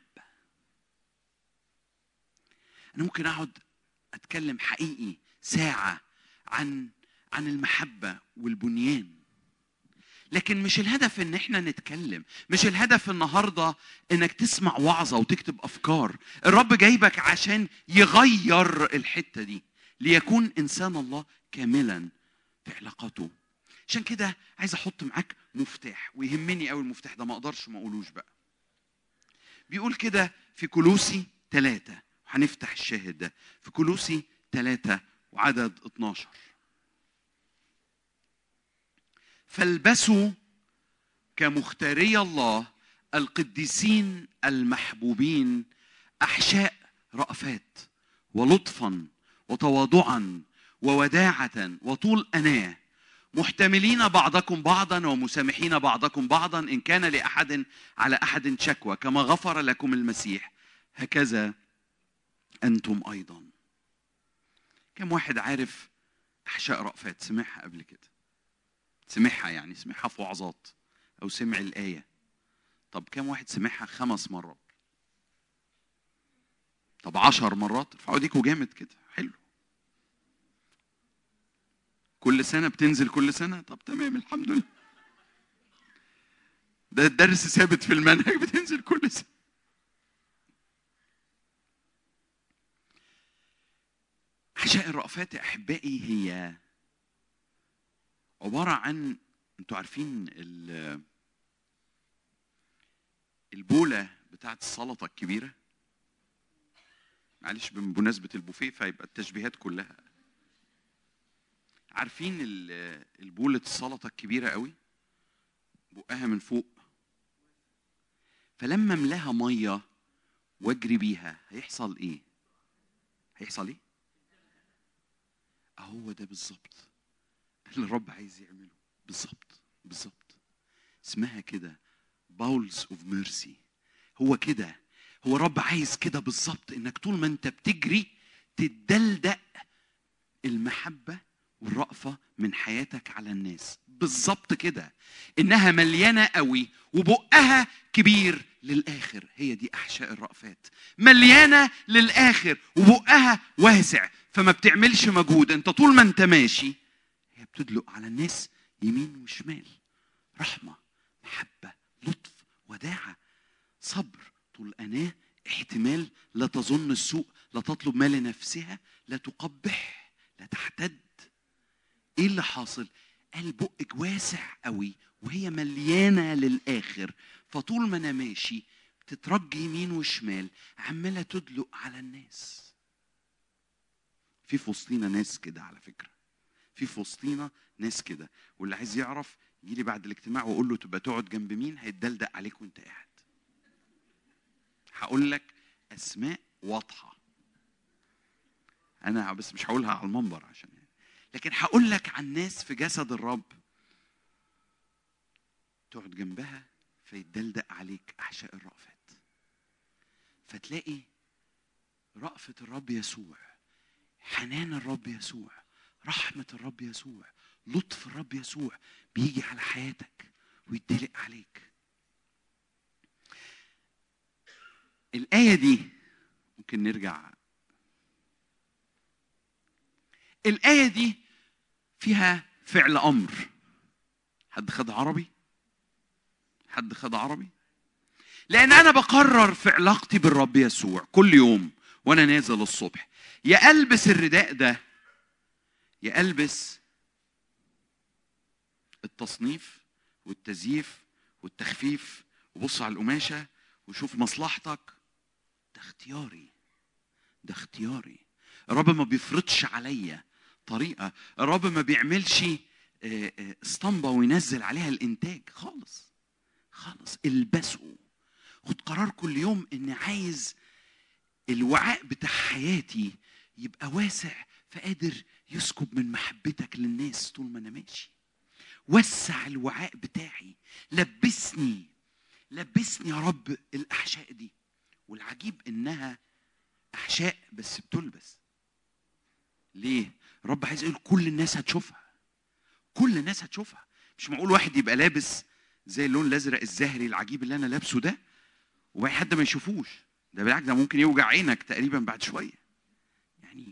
أنا ممكن أقعد أتكلم حقيقي ساعة عن عن المحبة والبنيان لكن مش الهدف ان احنا نتكلم مش الهدف النهارده انك تسمع وعظه وتكتب افكار الرب جايبك عشان يغير الحته دي ليكون انسان الله كاملا في علاقته عشان كده عايز احط معاك مفتاح ويهمني قوي المفتاح ده ما اقدرش ما اقولوش بقى بيقول كده في كلوسي ثلاثة وهنفتح الشاهد ده في كلوسي ثلاثة وعدد 12 فالبسوا كمختاري الله القديسين المحبوبين احشاء رأفات ولطفا وتواضعا ووداعة وطول أناه محتملين بعضكم بعضا ومسامحين بعضكم بعضا إن كان لأحد على أحد شكوى كما غفر لكم المسيح هكذا أنتم أيضا كم واحد عارف أحشاء رأفات سمعها قبل كده سمعها يعني سمعها في وعظات أو سمع الآية طب كم واحد سمعها خمس مرات طب عشر مرات ارفعوا ايديكوا جامد كده حلو كل سنة بتنزل كل سنة طب تمام الحمد لله ده الدرس ثابت في المنهج بتنزل كل سنة أحشاء الرأفات يا أحبائي هي عبارة عن أنتوا عارفين ال- البولة بتاعت السلطة الكبيرة معلش بمناسبة البوفيه فيبقى التشبيهات كلها عارفين ال- البولة السلطة الكبيرة قوي بقها من فوق فلما املاها مية واجري بيها هيحصل ايه؟ هيحصل ايه؟ اهو ده بالظبط اللي الرب عايز يعمله بالظبط بالظبط اسمها كده باولز اوف ميرسي هو كده هو الرب عايز كده بالظبط انك طول ما انت بتجري تدلدق المحبه والرأفة من حياتك على الناس بالظبط كده إنها مليانة قوي وبقها كبير للآخر هي دي أحشاء الرأفات مليانة للآخر وبقها واسع فما بتعملش مجهود أنت طول ما أنت ماشي هي بتدلق على الناس يمين وشمال رحمة محبة لطف وداعة صبر طول أناه احتمال لا تظن السوء لا تطلب ما لنفسها لا تقبح لا تحتد ايه اللي حاصل قال بقك واسع قوي وهي مليانه للاخر فطول ما انا ماشي تترجي يمين وشمال عماله تدلق على الناس في في وسطينا ناس كده على فكره في في وسطينا ناس كده واللي عايز يعرف يجي لي بعد الاجتماع واقول له تبقى تقعد جنب مين هيتدلدق عليك وانت قاعد هقول لك اسماء واضحه انا بس مش هقولها على المنبر عشان يعني. لكن هقول لك عن ناس في جسد الرب تقعد جنبها فيتدلدق عليك احشاء الرأفات فتلاقي رأفة الرب يسوع حنان الرب يسوع رحمة الرب يسوع لطف الرب يسوع بيجي على حياتك ويدلق عليك الآية دي ممكن نرجع الآية دي فيها فعل أمر حد خد عربي؟ حد خد عربي؟ لأن أنا بقرر في علاقتي بالرب يسوع كل يوم وأنا نازل الصبح يا ألبس الرداء ده يا ألبس التصنيف والتزييف والتخفيف وبص على القماشة وشوف مصلحتك ده اختياري ده اختياري الرب ما بيفرضش عليا طريقة الرب ما بيعملش آه، آه، اسطمبة وينزل عليها الإنتاج خالص خالص البسه خد قرار كل يوم إني عايز الوعاء بتاع حياتي يبقى واسع فقادر يسكب من محبتك للناس طول ما أنا ماشي وسع الوعاء بتاعي لبسني لبسني يا رب الأحشاء دي والعجيب إنها أحشاء بس بتلبس ليه؟ الرب عايز يقول كل الناس هتشوفها كل الناس هتشوفها مش معقول واحد يبقى لابس زي اللون الازرق الزهري العجيب اللي انا لابسه ده وباقي حد ما يشوفوش ده بالعكس ده ممكن يوجع عينك تقريبا بعد شويه يعني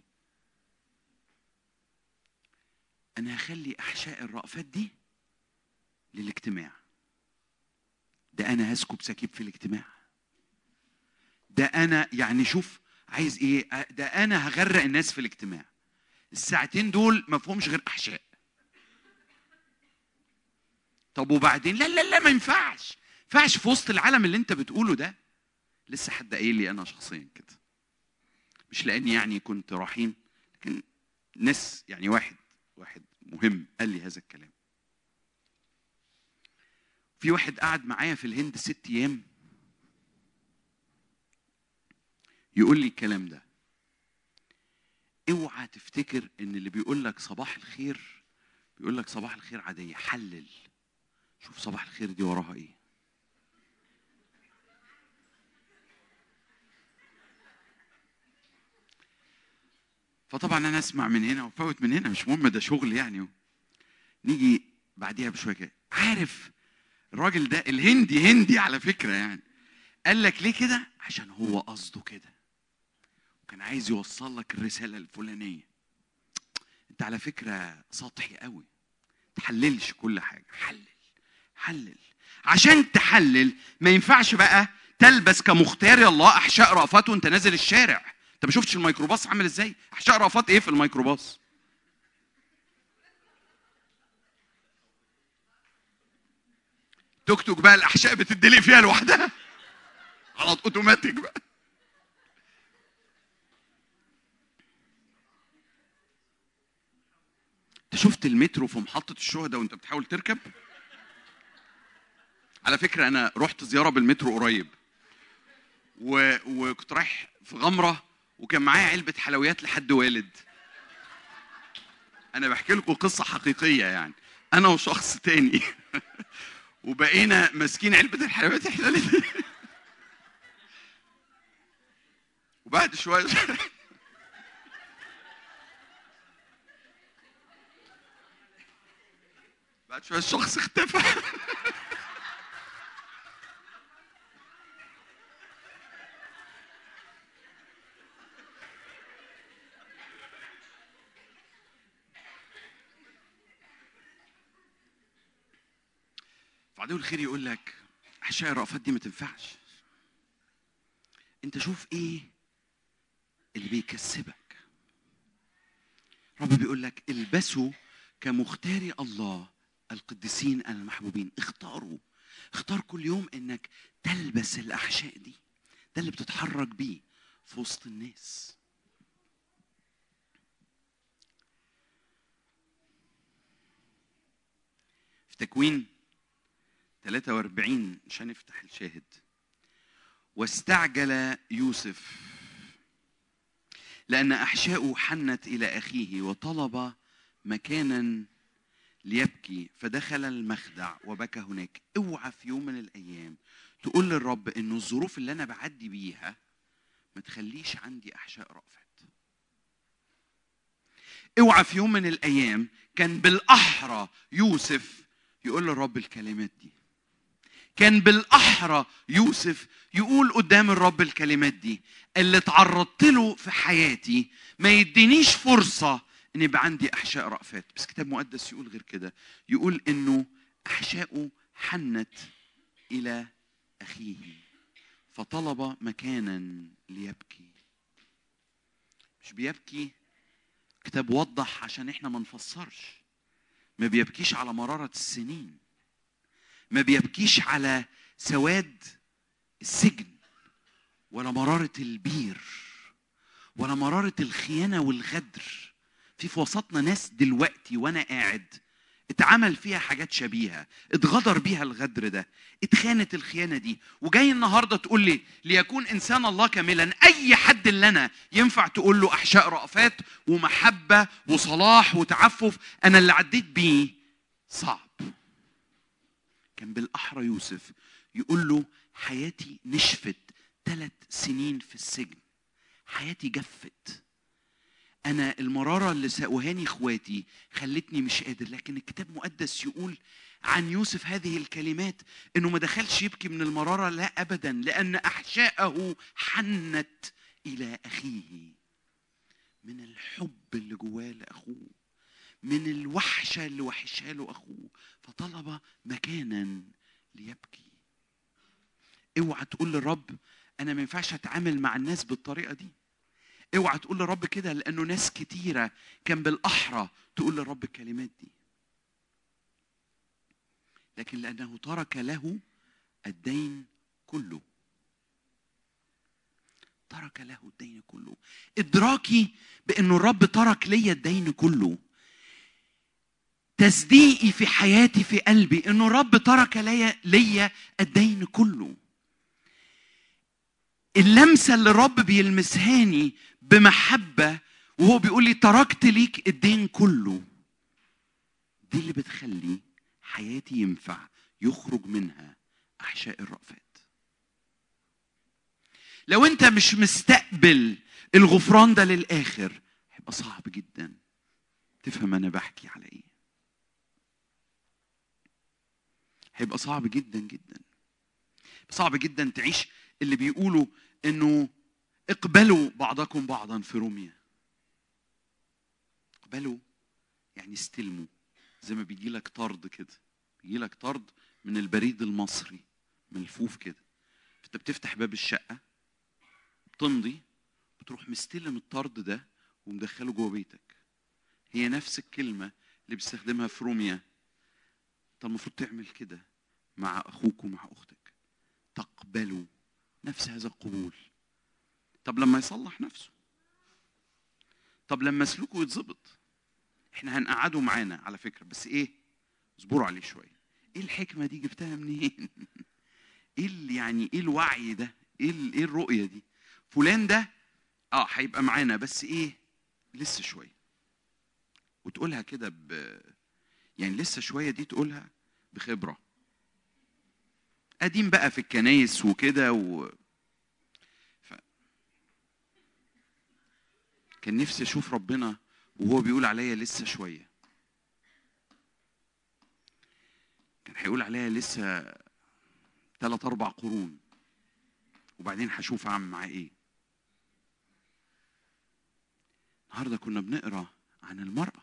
انا هخلي احشاء الرأفات دي للاجتماع ده انا هسكب سكيب في الاجتماع ده انا يعني شوف عايز ايه ده انا هغرق الناس في الاجتماع الساعتين دول ما فيهمش غير احشاء طب وبعدين لا لا لا ما ينفعش ما ينفعش في وسط العالم اللي انت بتقوله ده لسه حد قايل لي انا شخصيا كده مش لاني يعني كنت رحيم لكن ناس يعني واحد واحد مهم قال لي هذا الكلام في واحد قعد معايا في الهند ست ايام يقول لي الكلام ده اوعى تفتكر ان اللي بيقول لك صباح الخير بيقول لك صباح الخير عاديه حلل شوف صباح الخير دي وراها ايه فطبعا انا اسمع من هنا وفوت من هنا مش مهم ده شغل يعني نيجي بعديها بشويه كده عارف الراجل ده الهندي هندي على فكره يعني قال لك ليه كده عشان هو قصده كده وكان عايز يوصل لك الرساله الفلانيه انت على فكره سطحي قوي تحللش كل حاجه حلل حلل عشان تحلل ما ينفعش بقى تلبس كمختار الله احشاء رأفات وانت نازل الشارع انت ما شفتش الميكروباص عامل ازاي احشاء رأفات ايه في الميكروباص توك توك بقى الاحشاء بتدلق فيها لوحدها على اوتوماتيك بقى انت شفت المترو في محطة الشهداء وانت بتحاول تركب؟ على فكرة أنا رحت زيارة بالمترو قريب و... وكنت رايح في غمرة وكان معايا علبة حلويات لحد والد أنا بحكي لكم قصة حقيقية يعني أنا وشخص تاني وبقينا ماسكين علبة الحلويات احنا الاتنين. وبعد شوية بعد شوية الشخص اختفى فعدو الخير يقول لك احشاء الرأفات دي ما تنفعش انت شوف ايه اللي بيكسبك رب بيقول لك البسوا كمختاري الله القديسين المحبوبين اختاروا اختار كل يوم انك تلبس الاحشاء دي ده اللي بتتحرك بيه في وسط الناس في تكوين 43 مش هنفتح الشاهد واستعجل يوسف لأن أحشاؤه حنت إلى أخيه وطلب مكانا ليبكي فدخل المخدع وبكى هناك اوعى في يوم من الايام تقول للرب انه الظروف اللي انا بعدي بيها ما تخليش عندي احشاء رأفت اوعى في يوم من الايام كان بالاحرى يوسف يقول للرب الكلمات دي كان بالاحرى يوسف يقول قدام الرب الكلمات دي اللي تعرضت له في حياتي ما يدينيش فرصه ان يبقى عندي احشاء رأفات بس كتاب مقدس يقول غير كده يقول انه احشاؤه حنت الى اخيه فطلب مكانا ليبكي مش بيبكي كتاب وضح عشان احنا ما نفسرش ما بيبكيش على مرارة السنين ما بيبكيش على سواد السجن ولا مرارة البير ولا مرارة الخيانة والغدر في في وسطنا ناس دلوقتي وانا قاعد اتعمل فيها حاجات شبيهة اتغدر بيها الغدر ده اتخانت الخيانة دي وجاي النهاردة تقول لي ليكون إنسان الله كاملا أي حد اللي أنا ينفع تقول له أحشاء رأفات ومحبة وصلاح وتعفف أنا اللي عديت بيه صعب كان بالأحرى يوسف يقول له حياتي نشفت ثلاث سنين في السجن حياتي جفت انا المراره اللي ساقوهاني اخواتي خلتني مش قادر لكن الكتاب المقدس يقول عن يوسف هذه الكلمات انه ما دخلش يبكي من المراره لا ابدا لان احشاءه حنت الى اخيه من الحب اللي جواه لاخوه من الوحشه اللي وحشها له اخوه فطلب مكانا ليبكي اوعى تقول للرب انا ما ينفعش اتعامل مع الناس بالطريقه دي اوعى تقول للرب كده لانه ناس كتيره كان بالاحرى تقول للرب الكلمات دي لكن لانه ترك له الدين كله ترك له الدين كله ادراكي بانه الرب ترك لي الدين كله تصديقي في حياتي في قلبي انه الرب ترك لي لي الدين كله اللمسه اللي الرب بيلمسهاني بمحبه وهو بيقول لي تركت ليك الدين كله دي اللي بتخلي حياتي ينفع يخرج منها احشاء الرأفات لو انت مش مستقبل الغفران ده للاخر هيبقى صعب جدا تفهم انا بحكي على ايه هيبقى صعب جدا جدا صعب جدا تعيش اللي بيقولوا انه اقبلوا بعضكم بعضا في روميا اقبلوا يعني استلموا زي ما بيجي لك طرد كده بيجي لك طرد من البريد المصري ملفوف كده فانت بتفتح باب الشقه بتمضي بتروح مستلم الطرد ده ومدخله جوه بيتك هي نفس الكلمه اللي بيستخدمها في روميا انت المفروض تعمل كده مع اخوك ومع اختك تقبلوا نفس هذا القبول طب لما يصلح نفسه طب لما سلوكه يتظبط احنا هنقعده معانا على فكره بس ايه اصبروا عليه شويه ايه الحكمه دي جبتها منين ايه ال- يعني ايه الوعي ده ايه ال- ايه الرؤيه دي فلان ده اه هيبقى معانا بس ايه لسه شويه وتقولها كده ب يعني لسه شويه دي تقولها بخبره قديم بقى في الكنايس وكده و... ف... كان نفسي اشوف ربنا وهو بيقول عليا لسه شويه كان هيقول عليا لسه ثلاث اربع قرون وبعدين هشوف اعمل معاه ايه النهارده كنا بنقرا عن المراه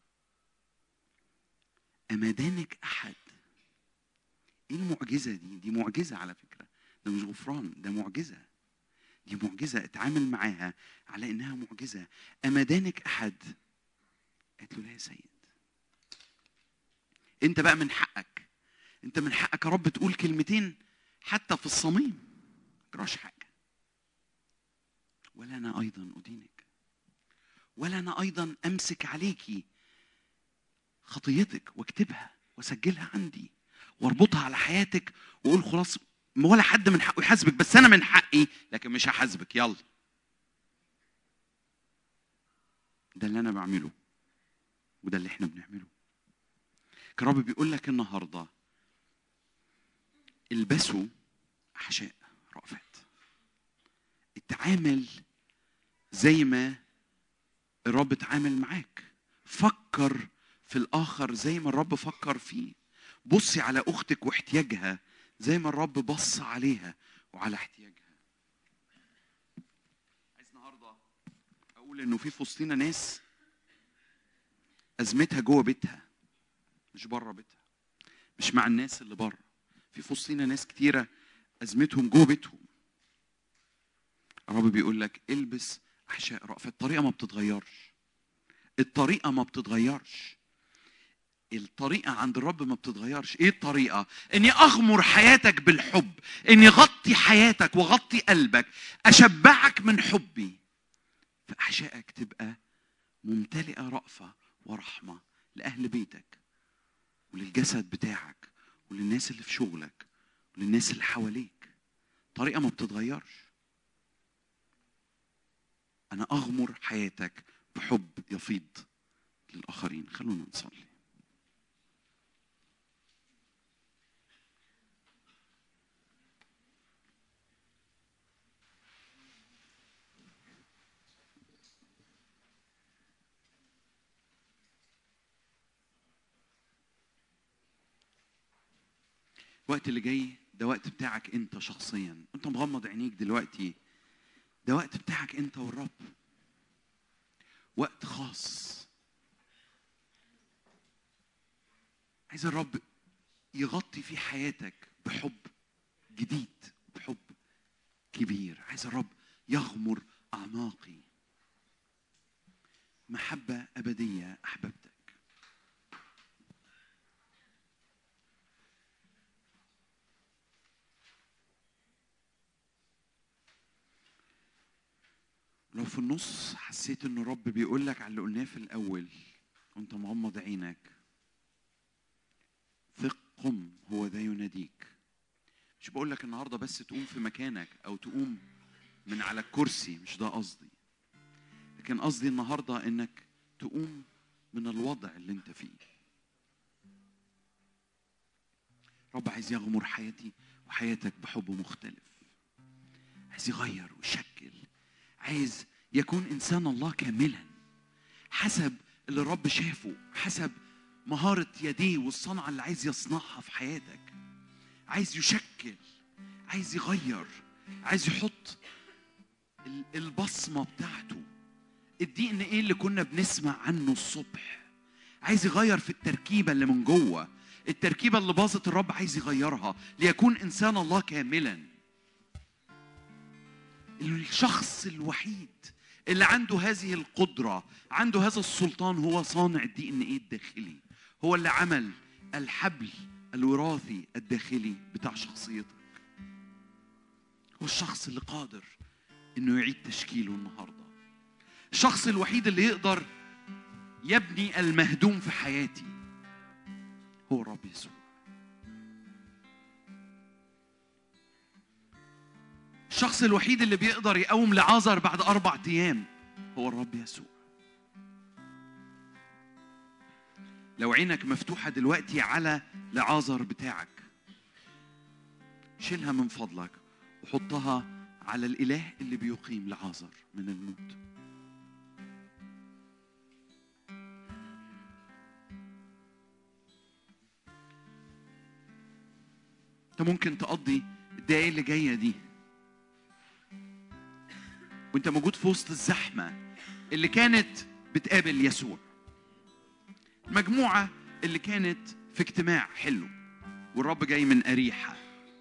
امدانك احد ايه المعجزه دي دي معجزه على فكره ده مش غفران ده معجزه دي معجزه اتعامل معاها على انها معجزه امدانك احد قالت له لا يا سيد انت بقى من حقك انت من حقك يا رب تقول كلمتين حتى في الصميم جراش حاجه ولا انا ايضا ادينك ولا انا ايضا امسك عليكي خطيتك واكتبها واسجلها عندي واربطها على حياتك واقول خلاص ولا حد من حقه يحاسبك بس انا من حقي لكن مش هحاسبك يلا ده اللي انا بعمله وده اللي احنا بنعمله كان الرب بيقول لك النهارده البسوا احشاء رأفت اتعامل زي ما الرب اتعامل معاك فكر في الاخر زي ما الرب فكر فيه بصي على اختك واحتياجها زي ما الرب بص عليها وعلى احتياجها عايز النهارده اقول انه في في وسطينا ناس ازمتها جوه بيتها مش بره بيتها مش مع الناس اللي بره في في وسطينا ناس كتيره ازمتهم جوه بيتهم الرب بيقول لك البس احشاء رأفة الطريقه ما بتتغيرش الطريقه ما بتتغيرش الطريقة عند الرب ما بتتغيرش، إيه الطريقة؟ إني أغمر حياتك بالحب، إني أغطي حياتك وأغطي قلبك، أشبعك من حبي. فأحشائك تبقى ممتلئة رأفة ورحمة لأهل بيتك وللجسد بتاعك وللناس اللي في شغلك وللناس اللي حواليك. طريقة ما بتتغيرش. أنا أغمر حياتك بحب يفيض للآخرين، خلونا نصلي. الوقت اللي جاي ده وقت بتاعك انت شخصيا انت مغمض عينيك دلوقتي ده وقت بتاعك انت والرب وقت خاص عايز الرب يغطي في حياتك بحب جديد بحب كبير عايز الرب يغمر اعماقي محبه ابديه احببتك لو في النص حسيت ان الرب بيقول لك على اللي قلناه في الاول وانت مغمض عينك ثق قم هو ذا يناديك مش بقول لك النهارده بس تقوم في مكانك او تقوم من على الكرسي مش ده قصدي لكن قصدي النهارده انك تقوم من الوضع اللي انت فيه رب عايز يغمر حياتي وحياتك بحب مختلف عايز يغير ويشكل عايز يكون انسان الله كاملا حسب اللي الرب شافه حسب مهارة يديه والصنعة اللي عايز يصنعها في حياتك عايز يشكل عايز يغير عايز يحط ال- البصمة بتاعته الدي ان ايه اللي كنا بنسمع عنه الصبح عايز يغير في التركيبة اللي من جوه التركيبة اللي باظت الرب عايز يغيرها ليكون انسان الله كاملا الشخص الوحيد اللي عنده هذه القدرة عنده هذا السلطان هو صانع الدي ان ايه الداخلي هو اللي عمل الحبل الوراثي الداخلي بتاع شخصيتك هو الشخص اللي قادر انه يعيد تشكيله النهارده الشخص الوحيد اللي يقدر يبني المهدوم في حياتي هو الرب يسوع الشخص الوحيد اللي بيقدر يقوم لعازر بعد أربع أيام هو الرب يسوع لو عينك مفتوحة دلوقتي على لعازر بتاعك شيلها من فضلك وحطها على الإله اللي بيقيم لعازر من الموت انت ممكن تقضي الدقايق اللي جايه دي وانت موجود في وسط الزحمه اللي كانت بتقابل يسوع المجموعه اللي كانت في اجتماع حلو والرب جاي من اريحه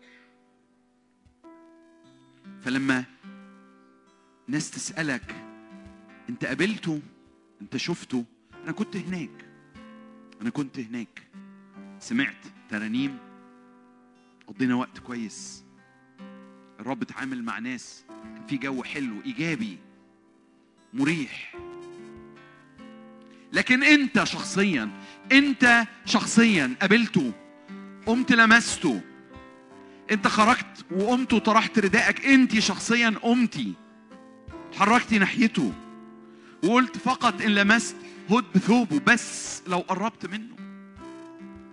فلما ناس تسالك انت قابلته انت شفته انا كنت هناك انا كنت هناك سمعت ترانيم قضينا وقت كويس الرب اتعامل مع ناس كان في جو حلو ايجابي مريح لكن انت شخصيا انت شخصيا قابلته قمت لمسته انت خرجت وقمت وطرحت ردائك انت شخصيا قمتي اتحركتي ناحيته وقلت فقط ان لمست هد بثوبه بس لو قربت منه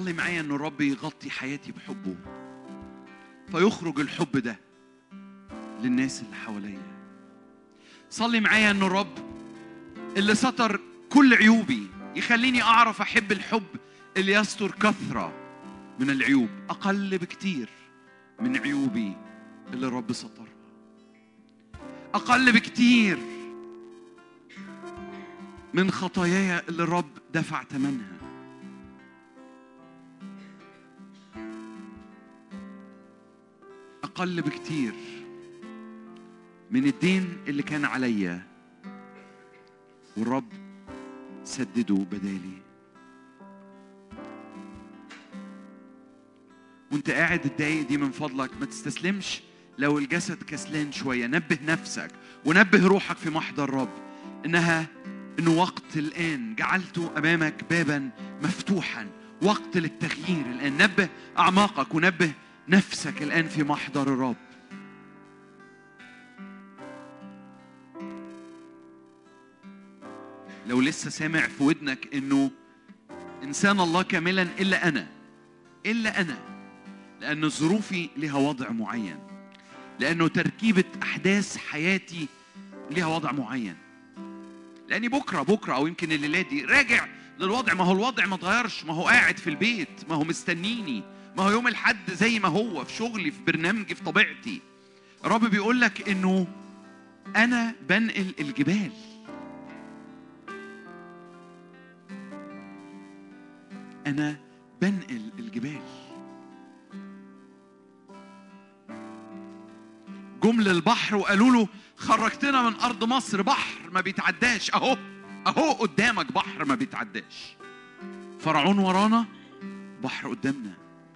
صلي معايا ان الرب يغطي حياتي بحبه فيخرج الحب ده للناس اللي حواليا صلي معايا ان الرب اللي ستر كل عيوبي يخليني اعرف احب الحب اللي يستر كثره من العيوب اقل بكتير من عيوبي اللي الرب سترها اقل بكتير من خطاياي اللي الرب دفع ثمنها اقل بكتير من الدين اللي كان عليا والرب سدده بدالي وانت قاعد الدقايق دي من فضلك ما تستسلمش لو الجسد كسلان شوية نبه نفسك ونبه روحك في محضر الرب انها انه وقت الان جعلته امامك بابا مفتوحا وقت للتغيير الان نبه اعماقك ونبه نفسك الان في محضر الرب لو لسه سامع في ودنك انه انسان الله كاملا الا انا الا انا لان ظروفي لها وضع معين لانه تركيبه احداث حياتي لها وضع معين لاني بكره بكره او يمكن الليله دي راجع للوضع ما هو الوضع ما اتغيرش ما هو قاعد في البيت ما هو مستنيني ما هو يوم الحد زي ما هو في شغلي في برنامجي في طبيعتي الرب بيقول لك انه انا بنقل الجبال انا بنقل الجبال جم للبحر وقالوا له خرجتنا من ارض مصر بحر ما بيتعداش اهو اهو قدامك بحر ما بيتعداش فرعون ورانا بحر قدامنا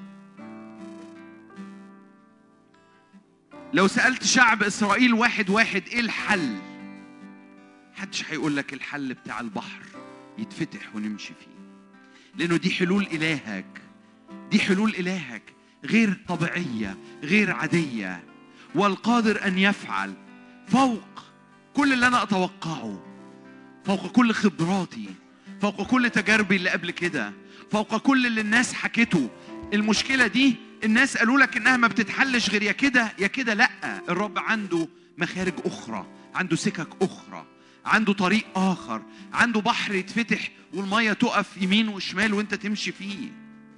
لو سألت شعب إسرائيل واحد واحد إيه الحل؟ محدش هيقول لك الحل بتاع البحر يتفتح ونمشي فيه لأنه دي حلول إلهك دي حلول إلهك غير طبيعية غير عادية والقادر أن يفعل فوق كل اللي أنا أتوقعه فوق كل خبراتي فوق كل تجاربي اللي قبل كده فوق كل اللي الناس حكته المشكلة دي الناس قالوا لك انها ما بتتحلش غير يا كده يا كده لا الرب عنده مخارج اخرى عنده سكك اخرى عنده طريق اخر عنده بحر يتفتح والميه تقف يمين وشمال وانت تمشي فيه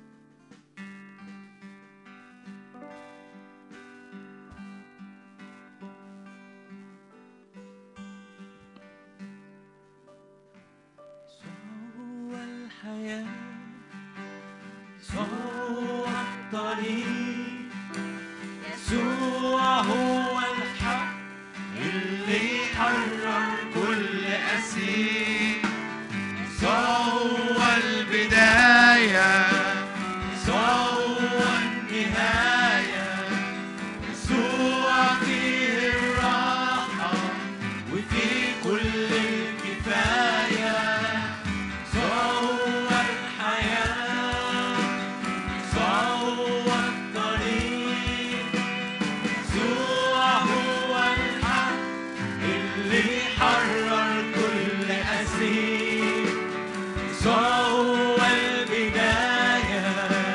هو الحياة هو الطريق يسوع هو الحق اللي حرر كل أسير هو البداية هو النهاية يسوع فيه الراحة وفي كل الكفاية هو الحياة هو الطريق يسوع هو الحق اللي حرر كل أسير هو البداية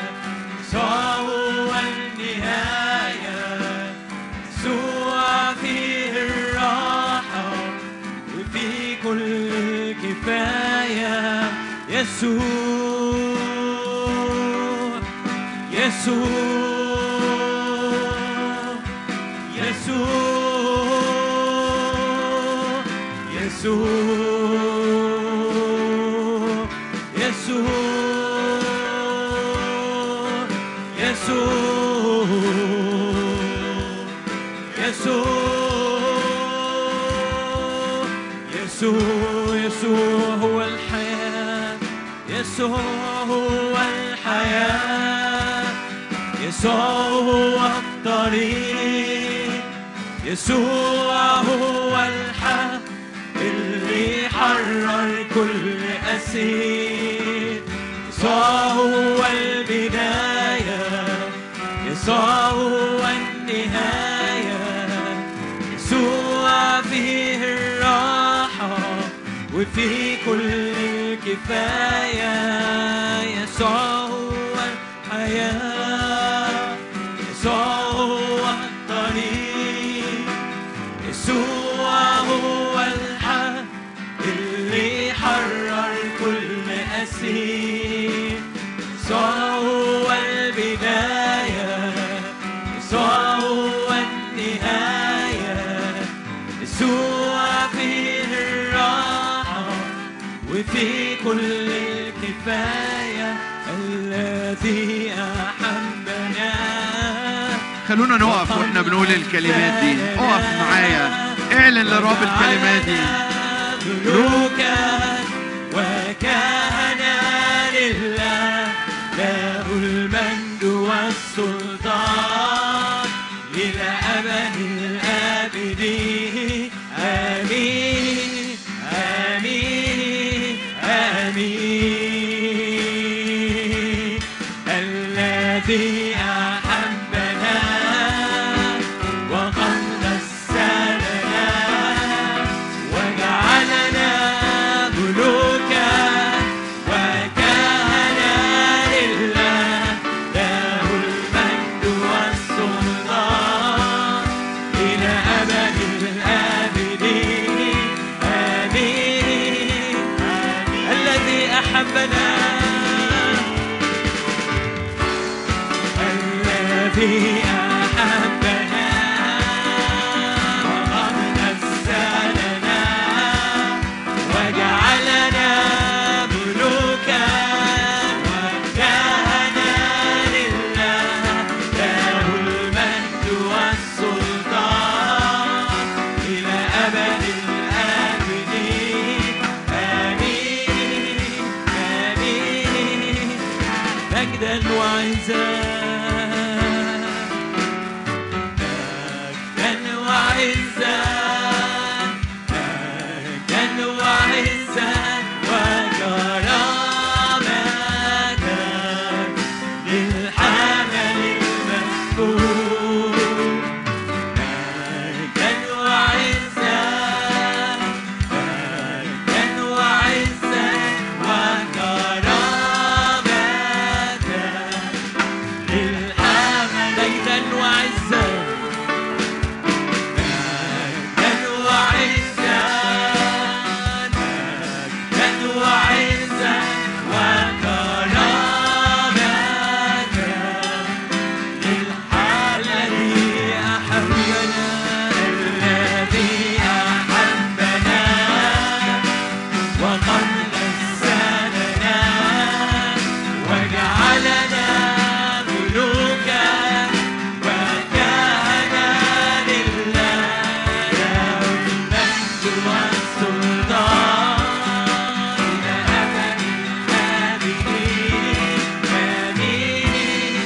هو النهاية يسوع فيه الراحة وفي كل كفاية يسوع يسوع يسوع يسوع يسوع يسوع يسوع يسوع يسوع هو الحياة يسوع هو الحياة يسوع هو الطريق يسوع هو الحق اللي حرر كل أسير يسوع هو البداية يسوع هو النهاية يسوع فيه الراحة وفي كل كفاية يسوع هو الحياة يسوع هو الطريق يسوع هو الحق اللي حرر كل أسير يسوع هو البداية يسوع هو النهاية يسوع فيه الراحة وفي كل الكفاية الذي أحبنا خلونا نقف واحنا بنقول الكلمات دي اقف معايا اعلن للرب الكلمات دي ملوكا وكان لله له المجد والسلطان إلى أبد الآبدين آمين آمين آمين الذي أحبنا وقد غسلنا وجعلنا ملوكا وكان لله له المجد والسلطان إلى أبد الآبدين آمين الذي أحبنا الذي أحبنا وقد نزلنا وجعلنا ملوكا وكان لله له المجد والسلطان إلى أبد الآبدين آمين آمين مجدا وعزا مجدا وعزا مجدا وعزا وكرامة للحمل المذكور مجدا وعزا مجدا وعزا وكرامة للحمل مجدا وعزا مجدا وعزا مجدا وعزا وكرامة للحال الذي أحبنا الذي أحبنا وقد غسلنا وجعلنا ملوكا وكان لله له المجد والسلطان إلى أبد الآبدين آمين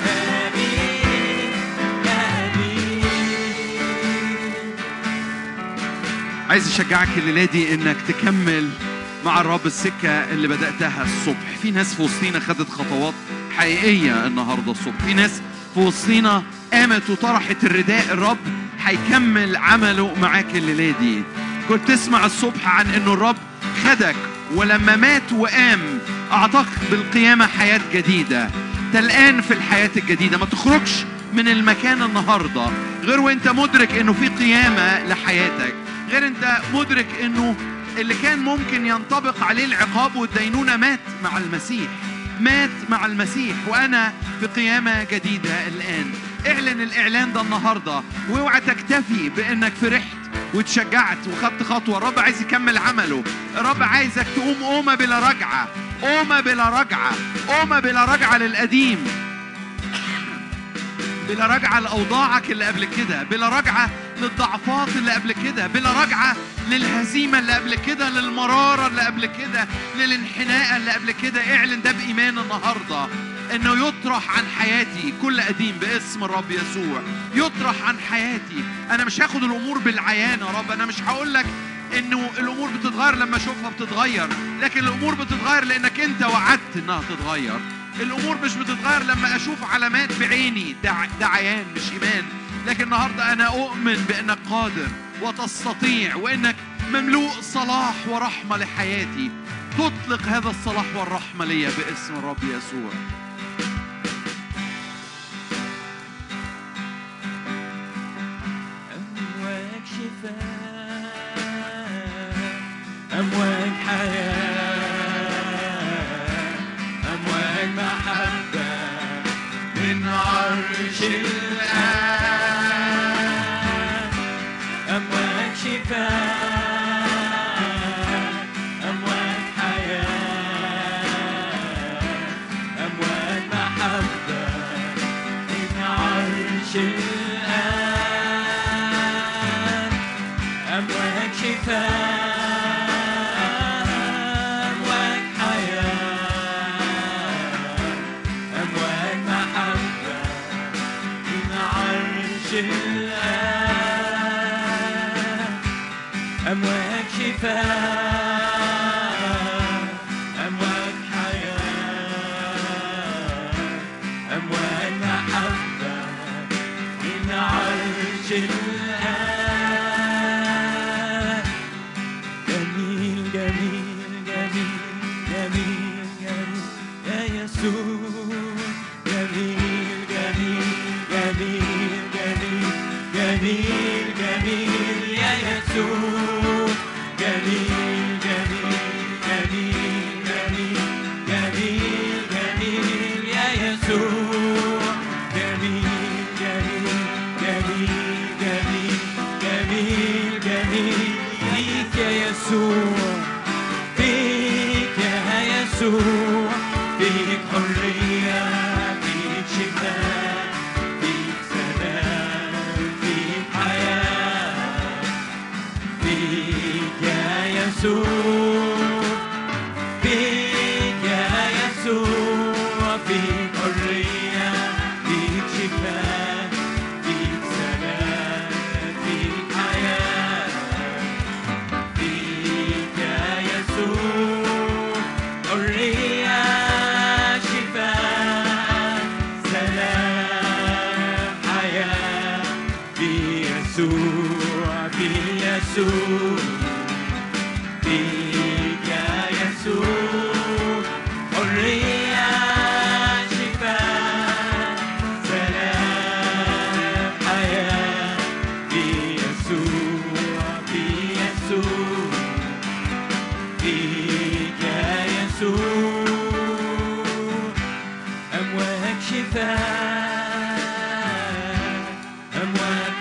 آمين آمين عايز اشجعك الليله دي انك تكمل مع الرب السكه اللي بداتها الصبح في ناس في وسطينا خدت خطوات حقيقيه النهارده الصبح في ناس في وسطينا قامت وطرحت الرداء الرب هيكمل عمله معاك الليله دي كنت تسمع الصبح عن انه الرب خدك ولما مات وقام اعطاك بالقيامه حياه جديده انت الان في الحياه الجديده ما تخرجش من المكان النهارده غير وانت مدرك انه في قيامه لحياتك غير انت مدرك انه اللي كان ممكن ينطبق عليه العقاب والدينونه مات مع المسيح مات مع المسيح وانا في قيامه جديده الان اعلن الاعلان ده النهارده واوعى تكتفي بانك فرحت واتشجعت وخدت خطوه الرب عايز يكمل عمله الرب عايزك تقوم قومه بلا رجعه قومه بلا رجعه قومه بلا رجعه للقديم بلا رجعة لأوضاعك اللي قبل كده بلا رجعة للضعفات اللي قبل كده بلا رجعة للهزيمة اللي قبل كده للمرارة اللي قبل كده للانحناء اللي قبل كده اعلن ده بإيمان النهاردة انه يطرح عن حياتي كل قديم باسم الرب يسوع يطرح عن حياتي انا مش هاخد الامور بالعيان يا رب انا مش هقول لك انه الامور بتتغير لما اشوفها بتتغير لكن الامور بتتغير لانك انت وعدت انها تتغير الامور مش بتتغير لما اشوف علامات بعيني ده ده عيان مش ايمان لكن النهارده انا اؤمن بانك قادر وتستطيع وانك مملوء صلاح ورحمه لحياتي تطلق هذا الصلاح والرحمه ليا باسم الرب يسوع أمواج حياة أمواج محبة من عرش الآن أمواج شفاء أمواج حياة أمواج محبة من عرش الآن أمواج شفاء أمواج حياة أمواج محبة من عرش الآن أمواج شفاء أمواج حياة أمواج محبة من عرش الآن جميل جميل جميل جميل جميل يا يسوع جميل جميل جميل جميل جميل جميل يا يسوع جميل جميل جميل جميل جميل جميل يا يسوع جميل جميل جميل جميل جميل جميل فيك يا يسوع فيك يا يسوع فيك حرية فيك شفاء فيك سلام فيك حياة فيك يا يسوع فيك يا يسوع فيك حرية فيك شفاء فيك سلام فيك حياة فيك يا يسوع حرية شفاء سلام حياة في يسوع في يسوع فيك يا يسوع حرية شفاء سلام حياة في يسوع في يسوع فيك يا يسوع أمواج شفاء أمواج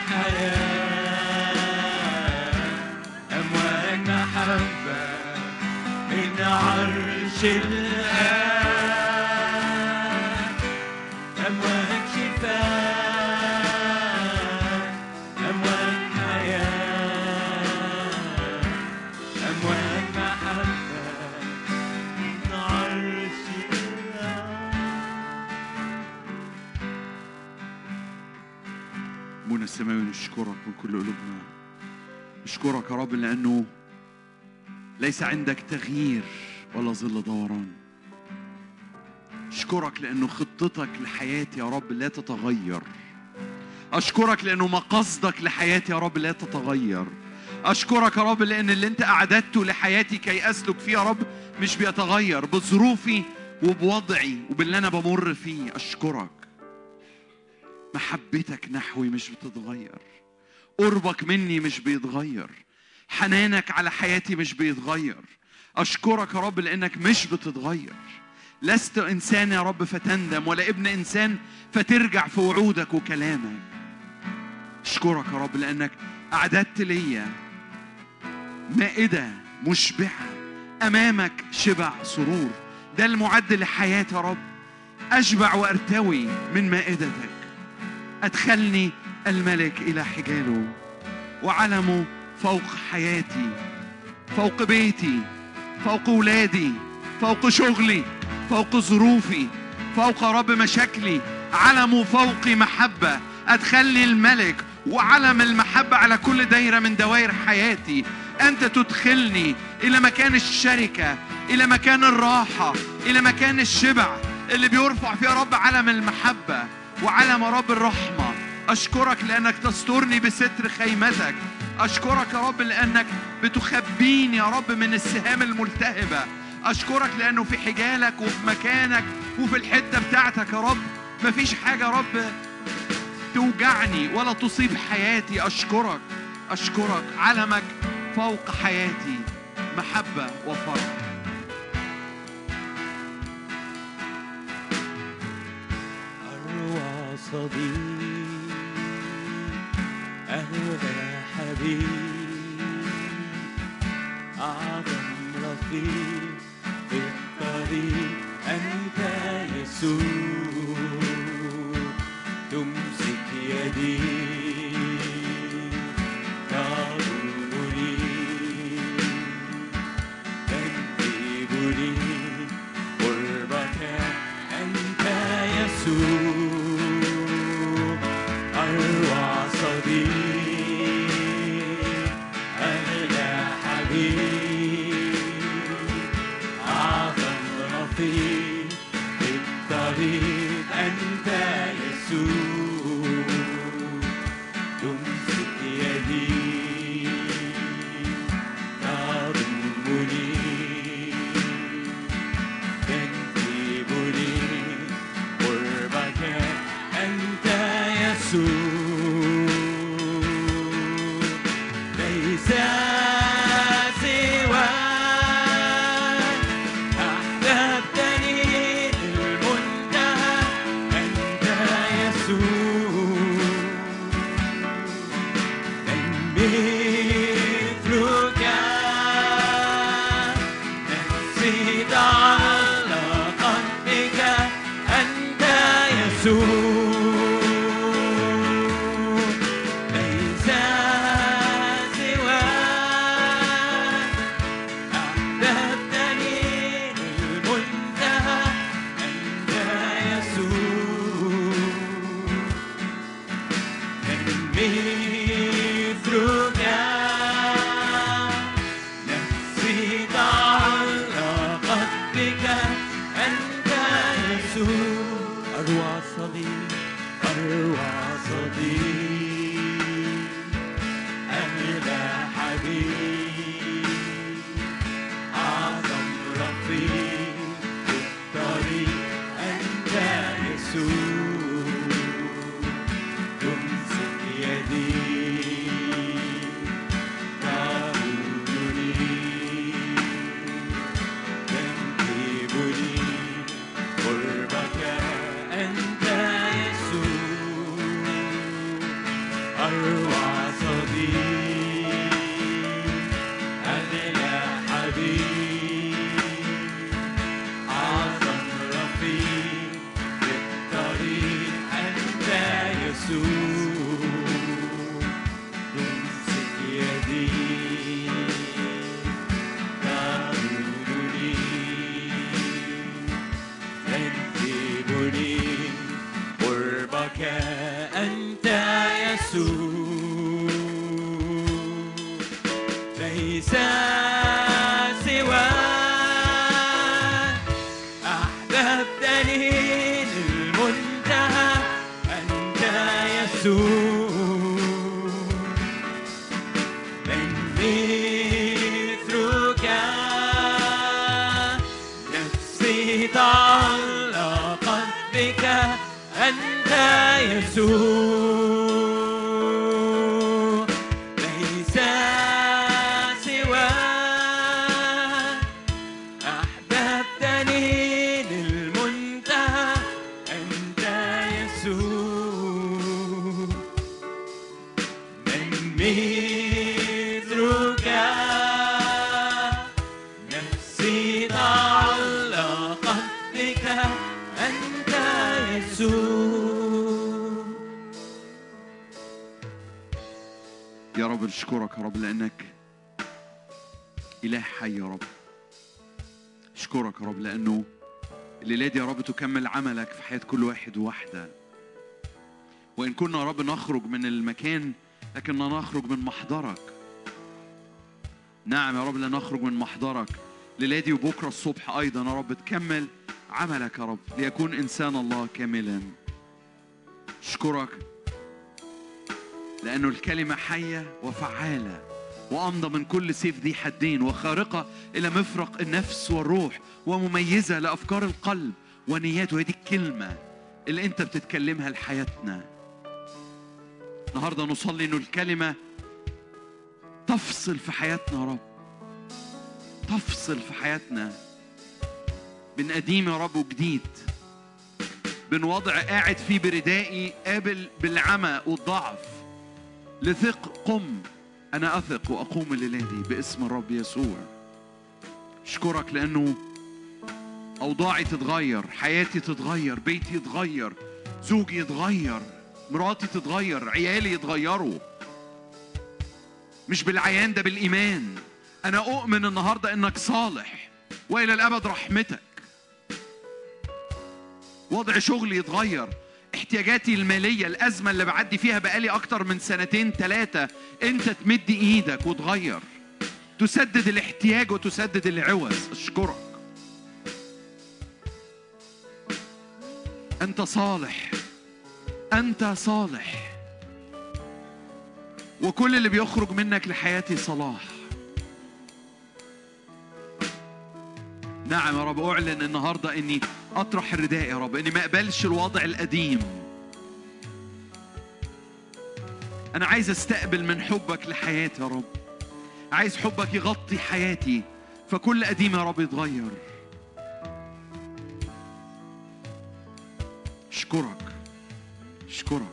حياة أمواج محبة من عرش الآن أمواج شفاء أمواج حياة أمواج محبة من عرش الآن أبونا السماوي نشكرك من كل قلوبنا نشكرك يا رب لأنه ليس عندك تغيير ولا ظل دوران أشكرك لأنه خطتك لحياتي يا رب لا تتغير أشكرك لأنه مقاصدك لحياتي يا رب لا تتغير أشكرك يا رب لأن اللي أنت أعددته لحياتي كي أسلك فيه يا رب مش بيتغير بظروفي وبوضعي وباللي أنا بمر فيه أشكرك محبتك نحوي مش بتتغير قربك مني مش بيتغير حنانك على حياتي مش بيتغير أشكرك يا رب لأنك مش بتتغير لست إنسان يا رب فتندم ولا ابن إنسان فترجع في وعودك وكلامك أشكرك يا رب لأنك أعددت ليا مائدة مشبعة أمامك شبع سرور ده المعد لحياتي يا رب أشبع وأرتوي من مائدتك أدخلني الملك إلى حجاله وعلمه فوق حياتي فوق بيتي فوق ولادي فوق شغلي فوق ظروفي فوق رب مشاكلي علمه فوقي محبة أدخلني الملك وعلم المحبة على كل دايرة من دوائر حياتي أنت تدخلني إلى مكان الشركة إلى مكان الراحة إلى مكان الشبع اللي بيرفع فيه يا رب علم المحبة وعلم رب الرحمة أشكرك لأنك تسترني بستر خيمتك أشكرك يا رب لأنك بتخبيني يا رب من السهام الملتهبة أشكرك لأنه في حجالك وفي مكانك وفي الحتة بتاعتك يا رب مفيش حاجة يا رب توجعني ولا تصيب حياتي أشكرك أشكرك علمك فوق حياتي محبة وفرح أروع صديق أغلى حبيب أعظم رفيق في الطريق أنت يسوع تمسك يدي تضمني تنتبني قربك أنت يسوع أروع صديق أغلى حبيب أعظم رفيق في الطريق أنت يسوع تمسك يدي تضمني تنتبني قربك أنت يسوع ليس سواك أحببتني للمنتهى أنت يسوع من مثلك نفسي تعلقت بك أنت يسوع ليس سواك أحببتني للمنتهى أنت يسوع من مثلك نفسي تعلقت بك أنت يسوع أروع صديق أروع صديق أغلى حبيب أعظم رفيق في الطريق أنت يسوع تمسك يدي تقودني تنتبني قربك أنت يسوع أروع صديق أغلى حبيب أعظم رفيق في الطريق أنت يسوع تمسك يدي تقودني تنتبني قربك أنت يسوع ليس سواك أحببتني للمنتهى أنت يسوع من مثلك نفسي تعلقت بك أنت يسوع ليس سواك أحببتني للمنتهى أنت يسوع من مثلك نفسي تعلقت بك أنت يسوع يا رب نشكرك يا رب لأنك إله حي يا رب أشكرك يا رب لأنه الليلة دي يا رب تكمل عملك في حياة كل واحد وواحدة وإن كنا يا رب نخرج من المكان لكننا نخرج من محضرك نعم يا رب لا نخرج من محضرك الليلة دي وبكرة الصبح أيضا يا رب تكمل عملك يا رب ليكون إنسان الله كاملا أشكرك لأنه الكلمة حية وفعالة وأمضى من كل سيف ذي حدين وخارقة إلى مفرق النفس والروح ومميزة لأفكار القلب ونيات وهي دي الكلمة اللي أنت بتتكلمها لحياتنا النهاردة نصلي إنه الكلمة تفصل في حياتنا يا رب تفصل في حياتنا بين قديم يا رب وجديد بين وضع قاعد فيه بردائي قابل بالعمى والضعف لثق قم أنا أثق وأقوم الليلة دي باسم الرب يسوع أشكرك لأنه أوضاعي تتغير حياتي تتغير بيتي يتغير زوجي يتغير مراتي تتغير عيالي يتغيروا مش بالعيان ده بالإيمان أنا أؤمن النهاردة إنك صالح وإلى الأبد رحمتك وضع شغلي يتغير احتياجاتي المالية الأزمة اللي بعدي فيها بقالي أكتر من سنتين ثلاثة أنت تمد إيدك وتغير تسدد الاحتياج وتسدد العوز أشكرك أنت صالح أنت صالح وكل اللي بيخرج منك لحياتي صلاح نعم يا رب أعلن النهاردة إني أطرح الرداء يا رب إني ما أقبلش الوضع القديم أنا عايز أستقبل من حبك لحياتي يا رب عايز حبك يغطي حياتي فكل قديم يا رب يتغير أشكرك أشكرك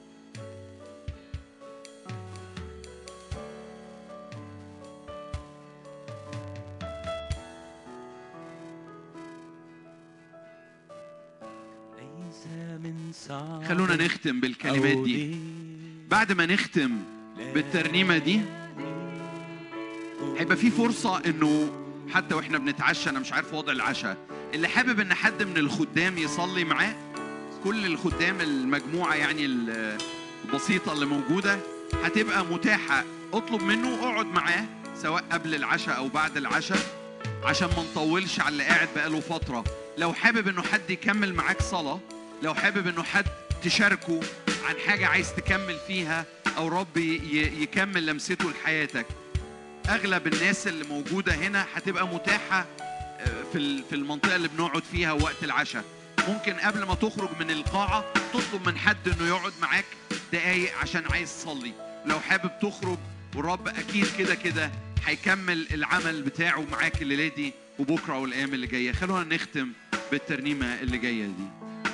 ليس من صعب خلونا نختم بالكلمات أو دي ضيق بعد ما نختم بالترنيمة دي هيبقى في فرصة انه حتى واحنا بنتعشى انا مش عارف وضع العشاء اللي حابب ان حد من الخدام يصلي معاه كل الخدام المجموعة يعني ال- البسيطة اللي موجودة هتبقى متاحة اطلب منه اقعد معاه سواء قبل العشاء او بعد العشاء عشان ما نطولش على اللي قاعد بقاله فترة لو حابب انه حد يكمل معاك صلاة لو حابب انه حد تشاركه عن حاجة عايز تكمل فيها او رب ي- ي- يكمل لمسته لحياتك اغلب الناس اللي موجوده هنا هتبقى متاحه آه، في ال- في المنطقه اللي بنقعد فيها وقت العشاء ممكن قبل ما تخرج من القاعه تطلب من حد انه يقعد معاك دقايق عشان عايز تصلي لو حابب تخرج والرب اكيد كده كده هيكمل العمل بتاعه معاك الليله دي وبكره والايام اللي جايه خلونا نختم بالترنيمه اللي جايه دي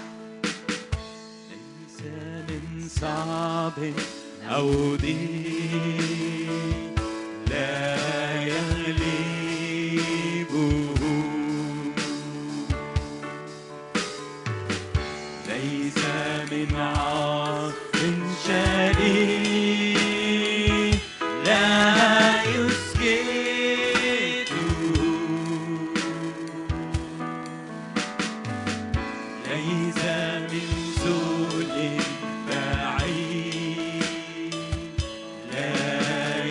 ليس من صعب أو ضيق لا يغلبه ليس من عاصف شديد لا يسكته ليس من سوء بعيد لا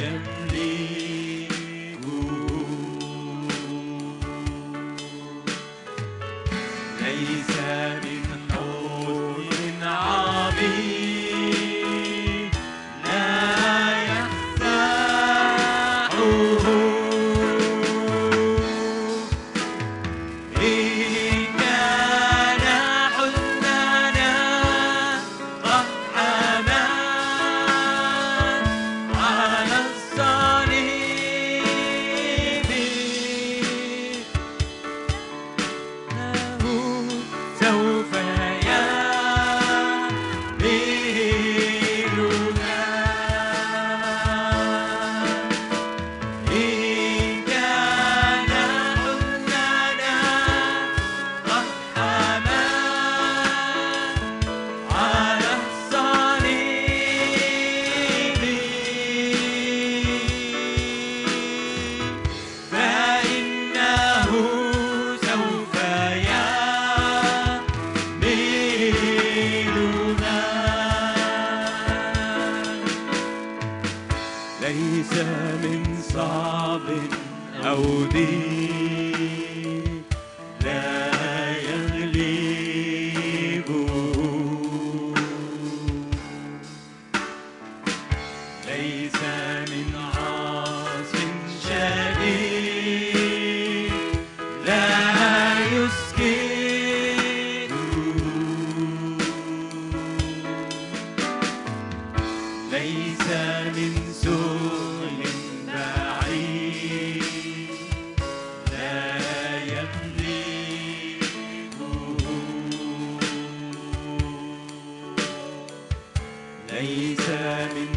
يملكه ليس من حزن عميق لا يخدعه إن كان حزننا قد حمى على الصليب له سوف يحملنا إن كان حزننا قد حمى على الصليب فإنه سوف يحملنا ليس من صعب أو ضيق لا يغلبه ليس من عاص شديد لا يسكنه ليس من سوء بعيد من